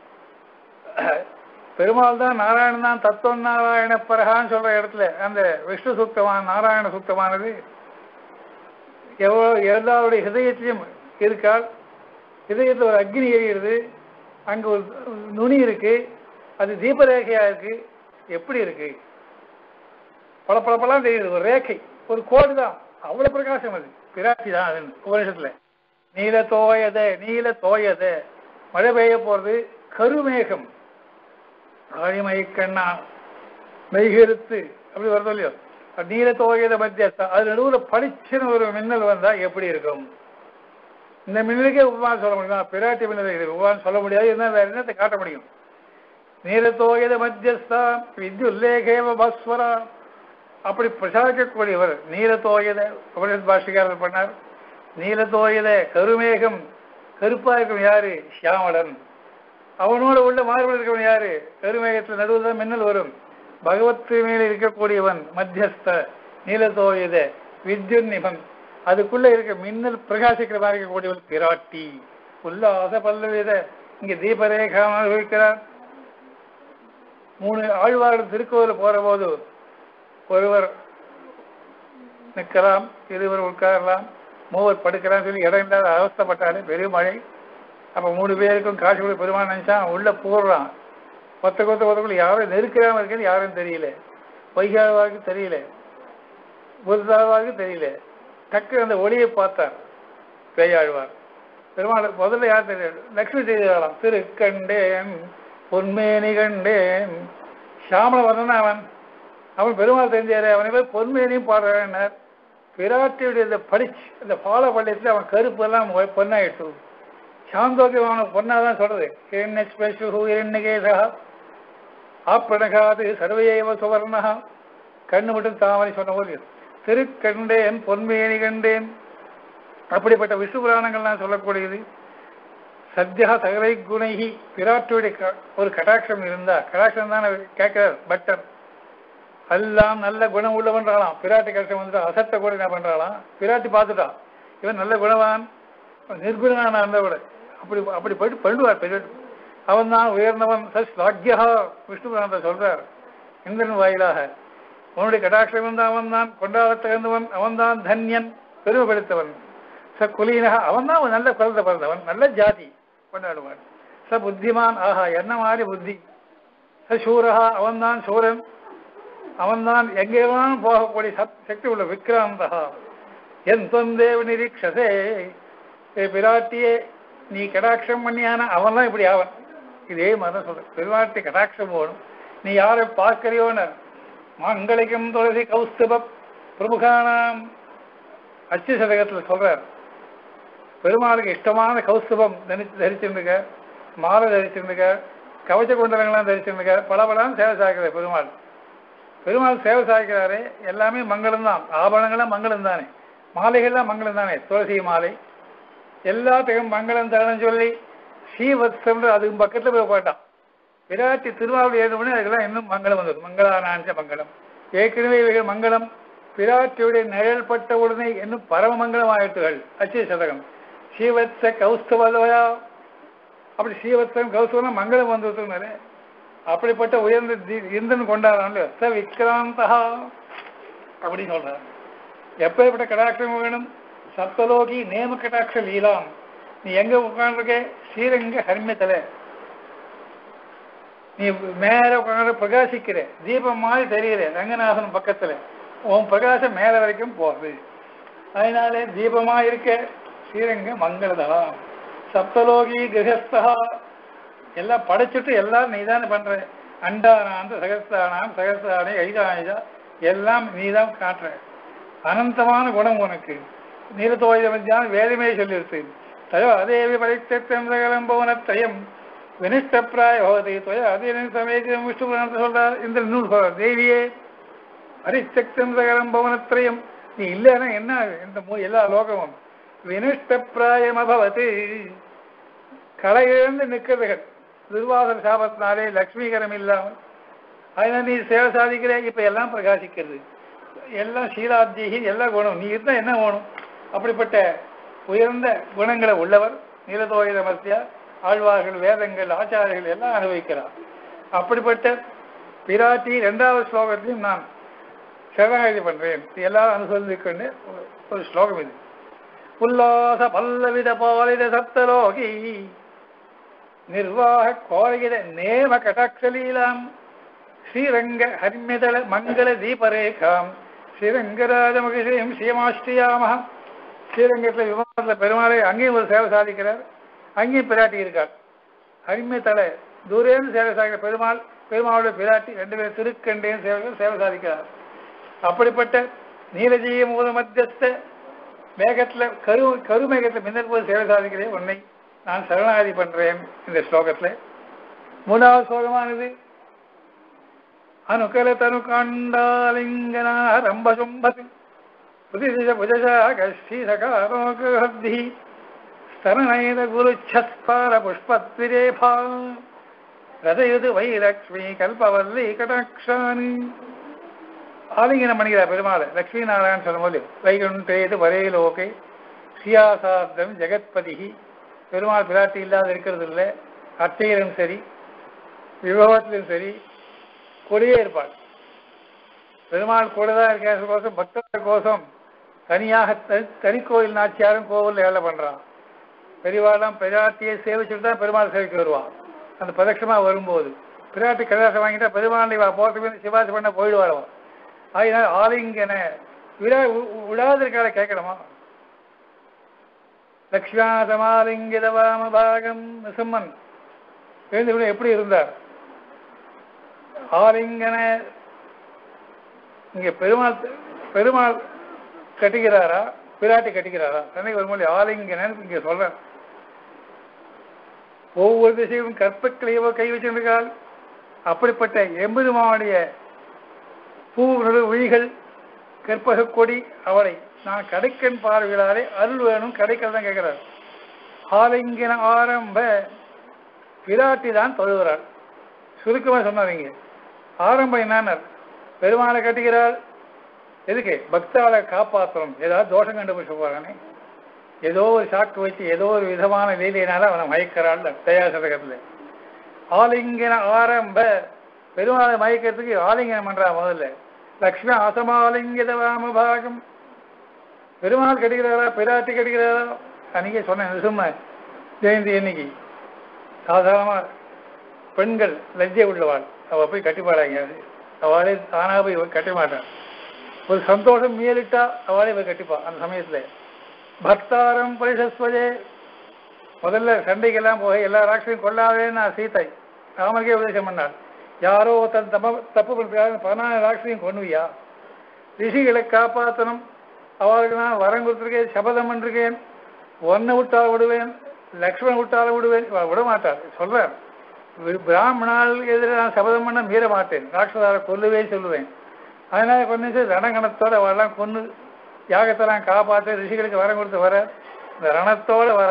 S1: பெருமாள் தான் நாராயணன் தான் தத்துவம் நாராயண பரகான்னு சொல்ற இடத்துல அந்த விஷ்ணு சுத்தமான நாராயண சுத்தமானது எவ்வளோ எல்லாருடைய ஹிருதயத்திலும் இருக்கால் ஹிருதயத்தில் ஒரு அக்னி எரியுது அங்க ஒரு நுனி இருக்கு அது தீபரேகையா இருக்கு எப்படி இருக்கு பல பல பலம் தெரியுது ஒரு ரேகை ஒரு கோடு தான் அவ்வளவு பிரகாசம் அது பிராட்சி தான் அது உபநிஷத்துல நீல தோயத நீல தோயத மழை பெய்ய போறது கருமேகம் காளிமை கண்ணா மெய்கெடுத்து அப்படி வருதோ இல்லையோ அது நீல தோயத மத்தியஸ்தா அது நடுவில் பளிச்சுன்னு ஒரு மின்னல் வந்தா எப்படி இருக்கும் இந்த மின்னலுக்கே உபமானம் சொல்ல முடியும் பிராட்டி மின்னல் இது உபமானம் சொல்ல முடியாது என்ன வேற என்னத்தை காட்ட முடியும் நீலத்தோயத மத்தியஸ்தா வித்யுல்லேகேவ பாஸ்வரா அப்படி பிரசாரிக்கக்கூடியவர் நீலத்தோயத உபனிஷத் பாஷிகாரர் பண்ணார் நீலத்தோயத கருமேகம் கருப்பா இருக்கும் யாரு ஷியாமளன் அவனோட உள்ள மாறுபட இருக்கவன் யாரு கருமேகத்தில் நடுவில் தான் மின்னல் வரும் பகவத் மேல இருக்கக்கூடியவன் மத்தியஸ்த நீலத்தோயத வித்யுன்னிபம் அதுக்குள்ள இருக்க மின்னல் பிரகாசிக்கிற மாதிரி இருக்கக்கூடியவன் பிராட்டி உல்லாச பல்லவித இங்க தீபரேகாம அனுபவிக்கிறார் மூணு ஆழ்வார்கள் திருக்கோவில் போற போது ஒருவர் நிற்கலாம் இருவர் உட்காரலாம் மூவர் படுக்கலாம் சொல்லி இடம் இல்லாத அவஸ்தைப்பட்டாலே பெரிய மழை அப்ப மூணு பேருக்கும் காசு கூட பெருமான் நினைச்சான் உள்ள போடுறான் கொத்த கொத்த கொத்தக்குள்ள யாரும் நெருக்கிறாம இருக்குன்னு யாரும் தெரியல வைகாவாவுக்கு தெரியல புரதாவாவுக்கு தெரியல டக்கு அந்த ஒளியை பார்த்தார் பேயாழ்வார் பெருமாள் முதல்ல யார் தெரியாது லக்ஷ்மி செய்தாளாம் திரு கண்டேன் பொன்மேனி கண்டேன் சாமல வர்ணன் அவன் அவன் பெருமாள் தெரிஞ்சாரு அவனை போய் பொன்மேனியும் பாடுறான்னார் பிராட்டியுடைய இந்த படிச்சு இந்த பால பள்ளியத்தில் அவன் கருப்பு எல்லாம் பொன்னாயிட்டு சாந்தோக்கி அவனை பொண்ணா தான் சொல்றது என்ன ஸ்பெஷு இரண்யகேசா ஆப்பனகாது சர்வையவ சுவர்ணா கண்ணு மட்டும் தாமரை சொன்ன போது திருக்கண்டேன் பொன்மேனி கண்டேன் அப்படிப்பட்ட விஷ்ணு புராணங்கள்லாம் சொல்லக்கூடியது சத்யா சகலை குணைகி பிராட்டியுடைய க- ஒரு கடாட்சம் இருந்தா கடாட்சம் தான் கேட்கிறார் பட்டர் எல்லாம் நல்ல குணம் உள்ளவன்றாளாம் பிராட்டி கஷ்டம் வந்துட்டா அசத்த கூட என்ன பண்றாளாம் பிராட்டி பார்த்துட்டான் இவன் நல்ல குணவான் நிர்குணனான அந்த கூட அப்படி அப்படி போயிட்டு பண்ணுவார் பெரிய அவன் தான் உயர்ந்தவன் சஸ் லாக்யா விஷ்ணு புராணத்தை சொல்றார் இந்திரன் வாயிலாக உன்னுடைய கடாட்சம் இருந்த அவன் தான் கொண்டாடத் தகுந்தவன் அவன் தான் தன்யன் பெருமைப்படுத்தவன் ச குலீனக அவன் தான் நல்ல குழந்தை பிறந்தவன் நல்ல ஜாதி கொண்டாடுவான் ச புத்திமான் ஆஹா என்ன மாதிரி புத்தி ச சூரஹா அவன் தான் சூரன் அவன்தான் எங்கேயும் போகக்கூடிய சத் சக்தி உள்ள விக்ராந்தகா என் தொந்தேவ நிரீட்சசே ஏ பிராட்டியே நீ கடாட்சம் பண்ணியான அவன்லாம் இப்படி ஆவன் இதே மாதிரி தான் சொல்ற பிராட்டி கடாட்சம் போகணும் நீ யாரை பார்க்கறியோன்னு மங்களிக்கும் துளசி கௌஸ்துப பிரமுகானாம் அச்சு சதகத்தில் சொல்றார் பெருமாளுக்கு இஷ்டமான கௌஸ்துபம் தரிச்சு தரிச்சிருந்துக்க மாலை தரிச்சிருந்துக்க கவச்ச குண்டலங்கள்லாம் தரிசிருக்காரு பல பலம் சேவை சாய்க்கிறார் பெருமாள் பெருமாள் சேவை சாய்க்கிறாரு எல்லாமே மங்களம் தான் ஆபரணங்கள்லாம் மங்களம் தானே மாலைகள்லாம் மங்களம் தானே துளசி மாலை எல்லாத்துக்கும் மங்களம் தரணும் சொல்லி ஸ்ரீவத்சம்ன்ற அதுக்கு பக்கத்துல போய் போட்டான் விராட்டி திருவாரூர் ஏழுமணி அதுக்கெல்லாம் இன்னும் மங்களம் வந்தது மங்களானாஞ்ச மங்களம் ஏற்கனவே இவைகள் மங்களம் விராட்டியுடைய நிழல் பட்ட உடனே இன்னும் பரம மங்களம் ஆயிட்டுகள் அச்சய சதகம் ஸ்ரீவத்ச கௌஸ்தவயா அப்படி ஸ்ரீவத்சம் கௌஸ்தவம் மங்களம் வந்ததுனால அப்படிப்பட்ட உயர்ந்த தி- இந்திரன் கொண்டாடுறான் ச விக்ராந்தா அப்படின்னு சொல்றாரு எப்பேற்பட்ட கடாட்சம் வேணும் சப்தலோகி நேம கடாட்ச லீலாம் நீ எங்க உட்காந்துருக்க ஸ்ரீரங்க ஹர்மியத்துல நீ மேல உட்காந்து பிரகாசிக்கிற தீபம் மாதிரி தெரியுற ரங்கநாதன் பக்கத்துல உன் பிரகாசம் மேல வரைக்கும் போகுது அதனாலே தீபமா இருக்க ஸ்ரீரங்க மங்களதா சப்தலோகி கிரகஸ்தா எல்லாம் படைச்சிட்டு எல்லாம் நீதானே பண்ற அண்டானாந்த சகஸ்தானாம் சகஸ்தானே ஐதானிதா எல்லாம் நீதான் காட்டுற அனந்தமான குணம் உனக்கு நீலத்தோயம் வேதமே சொல்லிடுத்து தயோ அதேவி பரித்தம் சகலம் பவனத்ரயம் வினிஷ்டப்பிராய பவதி தொய அதே சமயம் விஷ்ணு புராணத்தை சொல்றார் இந்த நூல் சொல்றார் தேவியே அரிசக்தம் சகலம் பவனத்ரயம் நீ இல்லைன்னா என்ன ஆகும்? இந்த மூ எல்லா லோகமும் வினிஷ்டப்பிராயம் அபவத்து களை இழந்து நிற்கிறதுகள் துர்வாசல் சாபத்தினாலே லக்ஷ்மீகரம் இல்லாமல் அதனால நீ சேவை சாதிக்கிற இப்ப எல்லாம் பிரகாசிக்கிறது எல்லாம் சீலாத்தியகி எல்லா குணம் நீ இருந்தா என்ன வேணும் அப்படிப்பட்ட உயர்ந்த குணங்களை உள்ளவர் நீலதோயித மத்தியா ஆழ்வார்கள் வேதங்கள் ஆச்சாரியர்கள் எல்லாம் அனுபவிக்கிறார் அப்படிப்பட்ட பிராட்டி இரண்டாவது ஸ்லோகத்தையும் நான் சரணாகதி பண்றேன் இது எல்லாரும் அனுசரித்துக்கொண்டு ஒரு- ஒரு ஸ்லோகம் இது உல்லாச பல்லவித பாலித சப்தலோகி நிர்வாக கோரகித நேம கடாட்சலீலாம் ஸ்ரீரங்க ஹர்மிதள மங்கள தீபரேகாம் ஸ்ரீரங்கராஜ மகிஷயம் ஸ்ரீமாஷ்டியாம ஸ்ரீரங்கத்தில் விமானத்தில் பெருமாளை அங்கேயும் ஒரு சேவை சாதிக்கிறார் அங்கேயும் பிராட்டி இருக்கார் ஹரிமிதள தூரேந்து சேவை சாதிக்கிற பெருமாள் பெருமாளுடைய பிராட்டி ரெண்டு பேரும் திருக்கண்டையும் சேவை சேவை சாதிக்கிறார் அப்படிப்பட்ட நீலஜீய மூல மத்தியஸ்த மேகத்துல கரு கருமேகத்துல மின்னல் போது சேவை சாதிக்கிறேன் உன்னை நான் சரணாகதி பண்றேன் இந்த ஸ்லோகத்துல மூணாவது ஸ்லோகமானது அனுகல தனு காண்டாலிங்கனா ரம்ப சும்பது புதிதிஜ புஜசாக ஸ்ரீசகாரோகி ஸ்தரணேத குருச்சஸ்பார புஷ்பத்விரேபா ரதயுது வைலக்ஷ்மி கல்பவல்லி கடாட்சானி ஆலிங்கனம் பண்ணிக்கிறார் பெருமாள் லக்ஷ்மி நாராயணன் சொல்லும்போது வைகுண்டேது வரையிலோகே ஸ்ரீயாசார்த்தம் ஜெகத்பதிகி பெருமாள் பிராட்டி இல்லாத இருக்கிறது இல்லை அர்ச்சையிலும் சரி விபவத்திலும் சரி கூடயே இருப்பாள் பெருமாள் கூட தான் இருக்கிற கோசம் பக்தர்கள் கோசம் தனியாக தனி தனிக்கோயில் நாச்சியாரும் கோவிலில் வேலை பண்றான் பெரியவாளாம் பிராட்டியை சேவிச்சுட்டு தான் பெருமாள் சேவைக்கு வருவான் அந்த பிரதட்சமா வரும்போது பிராட்டி கதாசம் வாங்கிட்டா பெருமாள் இவா போகிறதுக்கு சிவாசி பண்ண போயிடுவாள் அதனால ஆலிங்கன விழா விழாது இருக்கால கேட்கணுமா லக்ஷ்மியாதமாலிங்கித வாம பாகம் நிசம்மன் எழுந்து எப்படி இருந்தார் ஆலிங்கன இங்க பெருமாள் பெருமாள் கட்டுகிறாரா பிராட்டி கட்டுகிறாரா தன்னை ஒரு மொழி ஆலிங்கனன்னு இங்க சொல்றேன் ஒவ்வொரு திசையும் கற்பக்களையவோ கை வச்சிருக்காள் அப்படிப்பட்ட எம்பெருமானுடைய பூ விழிகள் கற்பக கொடி அவளை நான் கடைக்கன் பார்வைகளாலே அருள் வேணும் கடைக்கல் தான் கேட்கிறார் ஆலிங்கன ஆரம்ப பிராட்டி தான் தொழுகிறாள் சுருக்கமா சொன்னாதீங்க ஆரம்பம் என்னன்னார் பெருமாளை கட்டுகிறாள் எதுக்கு பக்தாளை காப்பாற்றணும் ஏதாவது தோஷம் கண்டுபிடிச்சு போறானே ஏதோ ஒரு சாக்கு வச்சு ஏதோ ஒரு விதமான லீலையினால அவனை மயக்கிறாள் தயா சதகத்துல ஆலிங்கன ஆரம்ப பெருமாளை மயக்கிறதுக்கு ஆலிங்கனம் பண்றா முதல்ல லக்ஷ்மி அசமாலிங்கித வாம பாகம் பெருமாள் கட்டுகிறாரா பிராட்டி கட்டுகிறாரா அன்னைக்கே சொன்னேன் சும்மா ஜெயந்தி இன்னைக்கு சாதாரணமா பெண்கள் லஜ்ஜை உள்ளவாள் அவ போய் கட்டிப்பாடாங்க அவளே தானா போய் கட்ட மாட்டான் ஒரு சந்தோஷம் மேலிட்டா அவளே போய் கட்டிப்பா அந்த சமயத்துல பக்தாரம் பரிசஸ்வஜே முதல்ல சண்டைக்கெல்லாம் போய் எல்லா ராட்சையும் கொள்ளாதேன்னு நான் சீத்தை ராமனுக்கே உபதேசம் பண்ணார் யாரோ தன் தப்ப தப்பு பண்ணுறாங்க பதினாறு ராட்சையும் கொண்டுவியா ரிஷிகளை காப்பாற்றணும் அவர்களுக்கு நான் வரம் கொடுத்துருக்கேன் சபதம் பண்ணிருக்கேன் ஒன்னை விட்டால் விடுவேன் லக்ஷ்மணன் விட்டாலும் விடுவேன் இவ விட மாட்டார் சொல்றார் வி- பிராமணால் எதிராக நான் சபதம் பண்ண மீற மாட்டேன் ராட்சதாரை கொல்லவே சொல்லுவேன் அதனால கொஞ்சம் ரணகணத்தோட வரலாம் கொன்று யாகத்தெல்லாம் காப்பாற்ற ரிஷிகளுக்கு வரம் கொடுத்து வர இந்த ரணத்தோட வர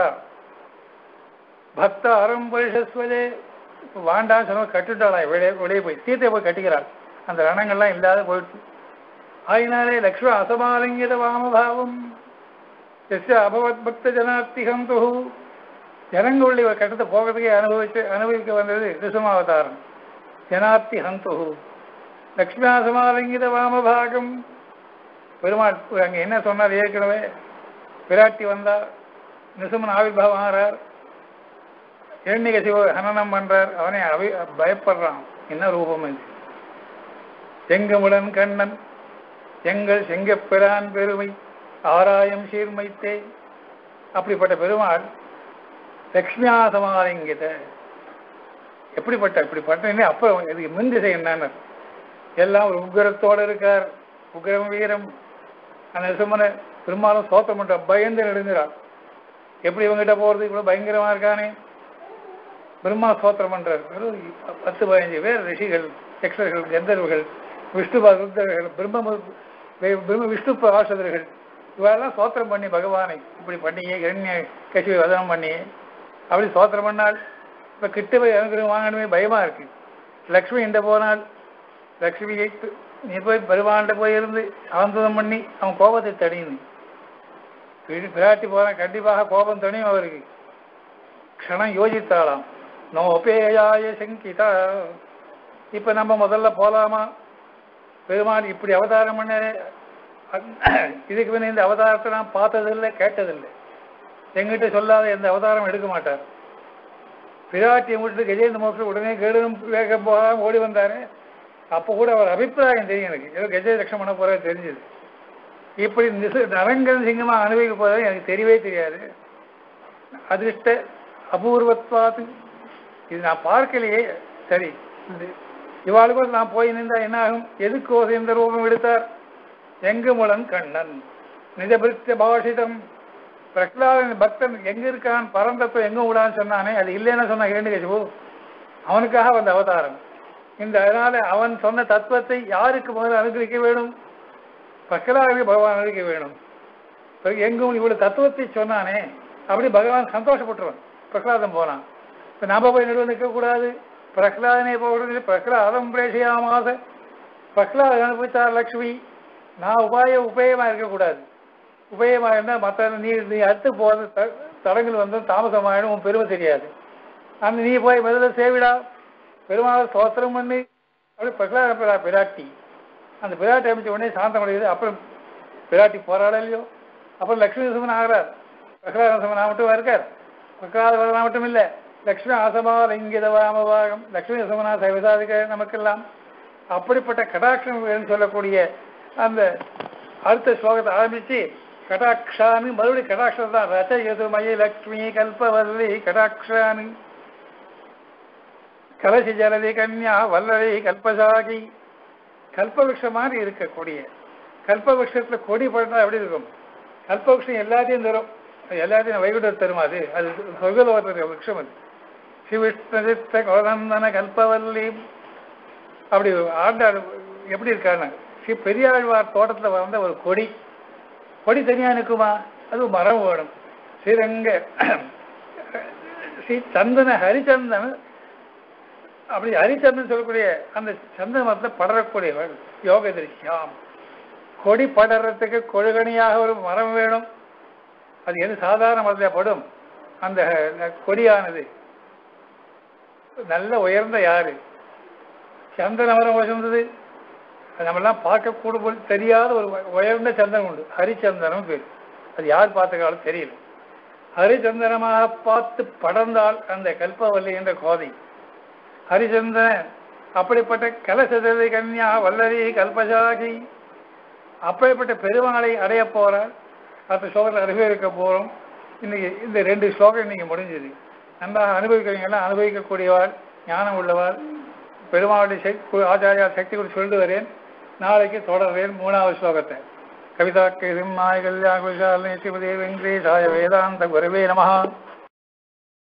S1: பக்த அரும்பரிசஸ்வதே வாண்டான்னு சொன்ன கட்டுட்டாளாம் வெளியே வெளியே போய் சீத்தை போய் கட்டிக்கிறாள் அந்த ரணங்கள்லாம் இல்லாத போயிட்டு ஆயினாலே லக்ஷ்ம அசமாலிங்கித வாமபாவம் எஸ் அபவத் பக்த ஜனார்த்திகம் துஹு ஜனங்களுடைய ஒரு கட்டத்தை போகிறதுக்கே அனுபவிச்சு அனுபவிக்க வந்தது ரிசுமாவதாரம் ஜனார்த்தி ஹந்துஹு லக்ஷ்மியாசமாலிங்கித வாமபாகம் பெருமாள் அங்கே என்ன சொன்னார் ஏற்கனவே பிராட்டி வந்தா நிசுமன் ஆவிர்வாவம் ஆகிறார் இரண்டிக சிவ ஹனனம் பண்றார் அவனை அவி பயப்படுறான் என்ன ரூபம் இது செங்கமுடன் கண்ணன் எங்கள் செங்கப்பிரான் பெருமை ஆராயம் சீர்மைத்தே அப்படிப்பட்ட பெருமாள் லக்ஷ்மியாசமாலிங்கித எப்படிப்பட்ட இப்படிப்பட்ட அப்ப இதுக்கு முன் திசை என்னன்னு எல்லாம் ஒரு உக்கிரத்தோட இருக்கார் உக்கிரம் வீரம் அந்த சும்மனை பெரும்பாலும் சோத்தம் பண்ற பயந்து நெடுங்கிறார் எப்படி இவங்கிட்ட போறது இவ்வளவு பயங்கரமா இருக்கானே பிரம்மா ஸ்தோத்திரம் பண்றார் வெறும் பத்து பதினஞ்சு பேர் ரிஷிகள் யக்ஷர்கள் கந்தர்வர்கள் விஷ்ணு ருத்ரர்கள் பிரம்ம பிரம்ம விஷ்ணு பாஷதர்கள் இவெல்லாம் ஸ்தோத்திரம் பண்ணி பகவானை இப்படி பண்ணியே இரண்ய கட்சி வதனம் பண்ணியே அப்படி ஸ்தோத்திரம் பண்ணால் இப்ப கிட்ட போய் அனுகிரகம் வாங்கணுமே பயமா இருக்கு லக்ஷ்மி இந்த போனால் லக்ஷ்மியை நீ போய் பெருமாண்ட போய் இருந்து அவந்ததம் பண்ணி அவன் கோபத்தை தடியுது பிராட்டி போனா கண்டிப்பாக கோபம் தணியும் அவருக்கு க்ஷணம் யோசித்தாளாம் நோபேயாய சங்கிதா இப்ப நம்ம முதல்ல போலாமா பெருமாள் இப்படி அவதாரம் பண்ண இதுக்கு முன்ன இந்த அவதாரத்தை நான் பார்த்ததில்லை கேட்டதில்லை எங்கிட்ட சொல்லாத எந்த அவதாரம் எடுக்க மாட்டார் பிராட்டியை முடிட்டு கஜேந்திர மோட்சம் உடனே கேடும் வேகம் போகாம ஓடி வந்தாரு அப்போ கூட அவர் அபிப்பிராயம் தெரியும் எனக்கு ஏதோ கஜே ரட்சம் பண்ண போற தெரிஞ்சது இப்படி நிசு நரங்கன் சிங்கமா அனுபவிக்க போறது எனக்கு தெரியவே தெரியாது அதிர்ஷ்ட அபூர்வத்வாது இது நான் பார்க்கலையே சரி இது இவாளுக்கு நான் போய் நின்றா என்ன ஆகும் எதுக்கோ இந்த ரூபம் எடுத்தார் எங்கு முளன் கண்ணன் நிஜபிருத்த பாஷிதம் பிரகலாதன் பக்தன் எங்க இருக்கான் பரந்தத்துவம் எங்க விடான்னு சொன்னானே அது இல்லைன்னு சொன்ன இரண்டு அவனுக்காக வந்த அவதாரம் இந்த அதனால அவன் சொன்ன தத்துவத்தை யாருக்கு முதல்ல அனுகிரிக்க வேணும் பிரகலாதனுக்கு பகவான் அனுகிரிக்க வேணும் பிறகு எங்கும் இவ்வளவு தத்துவத்தை சொன்னானே அப்படி பகவான் சந்தோஷப்பட்டுருவான் பிரகலாதம் போனான் இப்ப நாம போய் நடுவில் நிற்கக்கூடாது பிரகலாதனை போடுறது பிரகலாதம் பிரேசியாமாச பிரகலாதன் அனுப்பித்தார் லக்ஷ்மி நான் உபாய உபயமா இருக்கக்கூடாது உபயமா இருந்தா மற்ற நீ நீ அடுத்து போறது த- தடங்கள் வந்து தாமசமாயிடும் உன் பெருமை தெரியாது அந்த நீ போய் முதல்ல சேவிடா பெருமாள் சோத்திரம் பண்ணி அப்படி பிரகலாத பிரா- பிராட்டி அந்த பிராட்டி அமைச்ச உடனே சாந்தம் அடையுது அப்புறம் பிராட்டி போராட இல்லையோ அப்புறம் லக்ஷ்மி நரசிம்மன் ஆகிறார் பிரகலாத நரசிம்மன் மட்டும் இருக்கார் பிரகலாத வரனா மட்டும் இல்லை லக்ஷ்மி ஆசமா லிங்கித வாமபாகம் லக்ஷ்மி நரசிம்மனா சைவசாதிக்க நமக்கெல்லாம் அப்படிப்பட்ட கடாட்சம் சொல்லக்கூடிய அந்த அடுத்த ஸ்லோகத்தை ஆரம்பிச்சு கடாட்சானு மறுபடியும் கடாட்சம் தான் ரச்ச யதுமயி லக்ஷ்மி கல்பவல்லி கடாட்சானு கலசி ஜலதி கன்யா வல்லரை கல்பசாகி கல்பவிருஷம் மாதிரி இருக்கக்கூடிய கல்பவிருஷத்துல கொடி படுத்தா எப்படி இருக்கும் கல்பவிருஷம் எல்லாத்தையும் தரும் அது எல்லாத்தையும் வைகுண்டம் தரும் அது அது சொர்க்கலோகத்தில் விருஷம் அது சிவிஷ்ணதித்த கோதந்தன கல்பவல்லி அப்படி ஆண்டாள் எப்படி இருக்காங்க ஸ்ரீ பெரியாழ்வார் தோட்டத்துல வளர்ந்த ஒரு கொடி கொடி தனியா நிற்குமா அது மரம் வேணும் ஸ்ரீரங்க ஸ்ரீ சந்தன ஹரிச்சந்தன் அப்படி ஹரிச்சந்திரன் சொல்லக்கூடிய அந்த சந்தன மரத்தில் படரக்கூடியவள் யோக திருஷ்யாம் கொடி படறதுக்கு கொழுகணியாக ஒரு மரம் வேணும் அது எது சாதாரண மரத்தில் படும் அந்த கொடியானது நல்ல உயர்ந்த யாரு சந்தன மரம் உயர்ந்தது அது நம்மெல்லாம் பார்க்கக்கூட போல் தெரியாத ஒரு உயர்ந்த சந்தனம் உண்டு ஹரிச்சந்தனம் பேர் அது யார் பார்த்துக்காலும் தெரியல ஹரிச்சந்தனமாக பார்த்து படர்ந்தால் அந்த கல்பவல்லி என்ற கோதை ஹரிச்சந்தன அப்படிப்பட்ட கலசதவி கன்யா வல்லரி கல்பசாகி அப்படிப்பட்ட பெருமாளை அடைய போறார் அடுத்த ஸ்லோகத்தில் அனுபவிக்க போறோம் இன்னைக்கு இந்த ரெண்டு ஸ்லோகம் இன்னைக்கு முடிஞ்சது நன்றாக அனுபவிக்கிறவங்கெல்லாம் அனுபவிக்கக்கூடியவாள் ஞானம் உள்ளவாள் பெருமாளுடைய சக்தி ஆச்சாரியா சக்தி குறித்து சொல்லிட்டு வரேன் நாளைக்கு தொடர்றேன் மூணாவது ஸ்லோகத்தை கவிதா கிருமாய் கல்யாண விஷாலினி ஸ்ரீமதே வெங்கடேசாய வேதாந்த குரவே நமஹா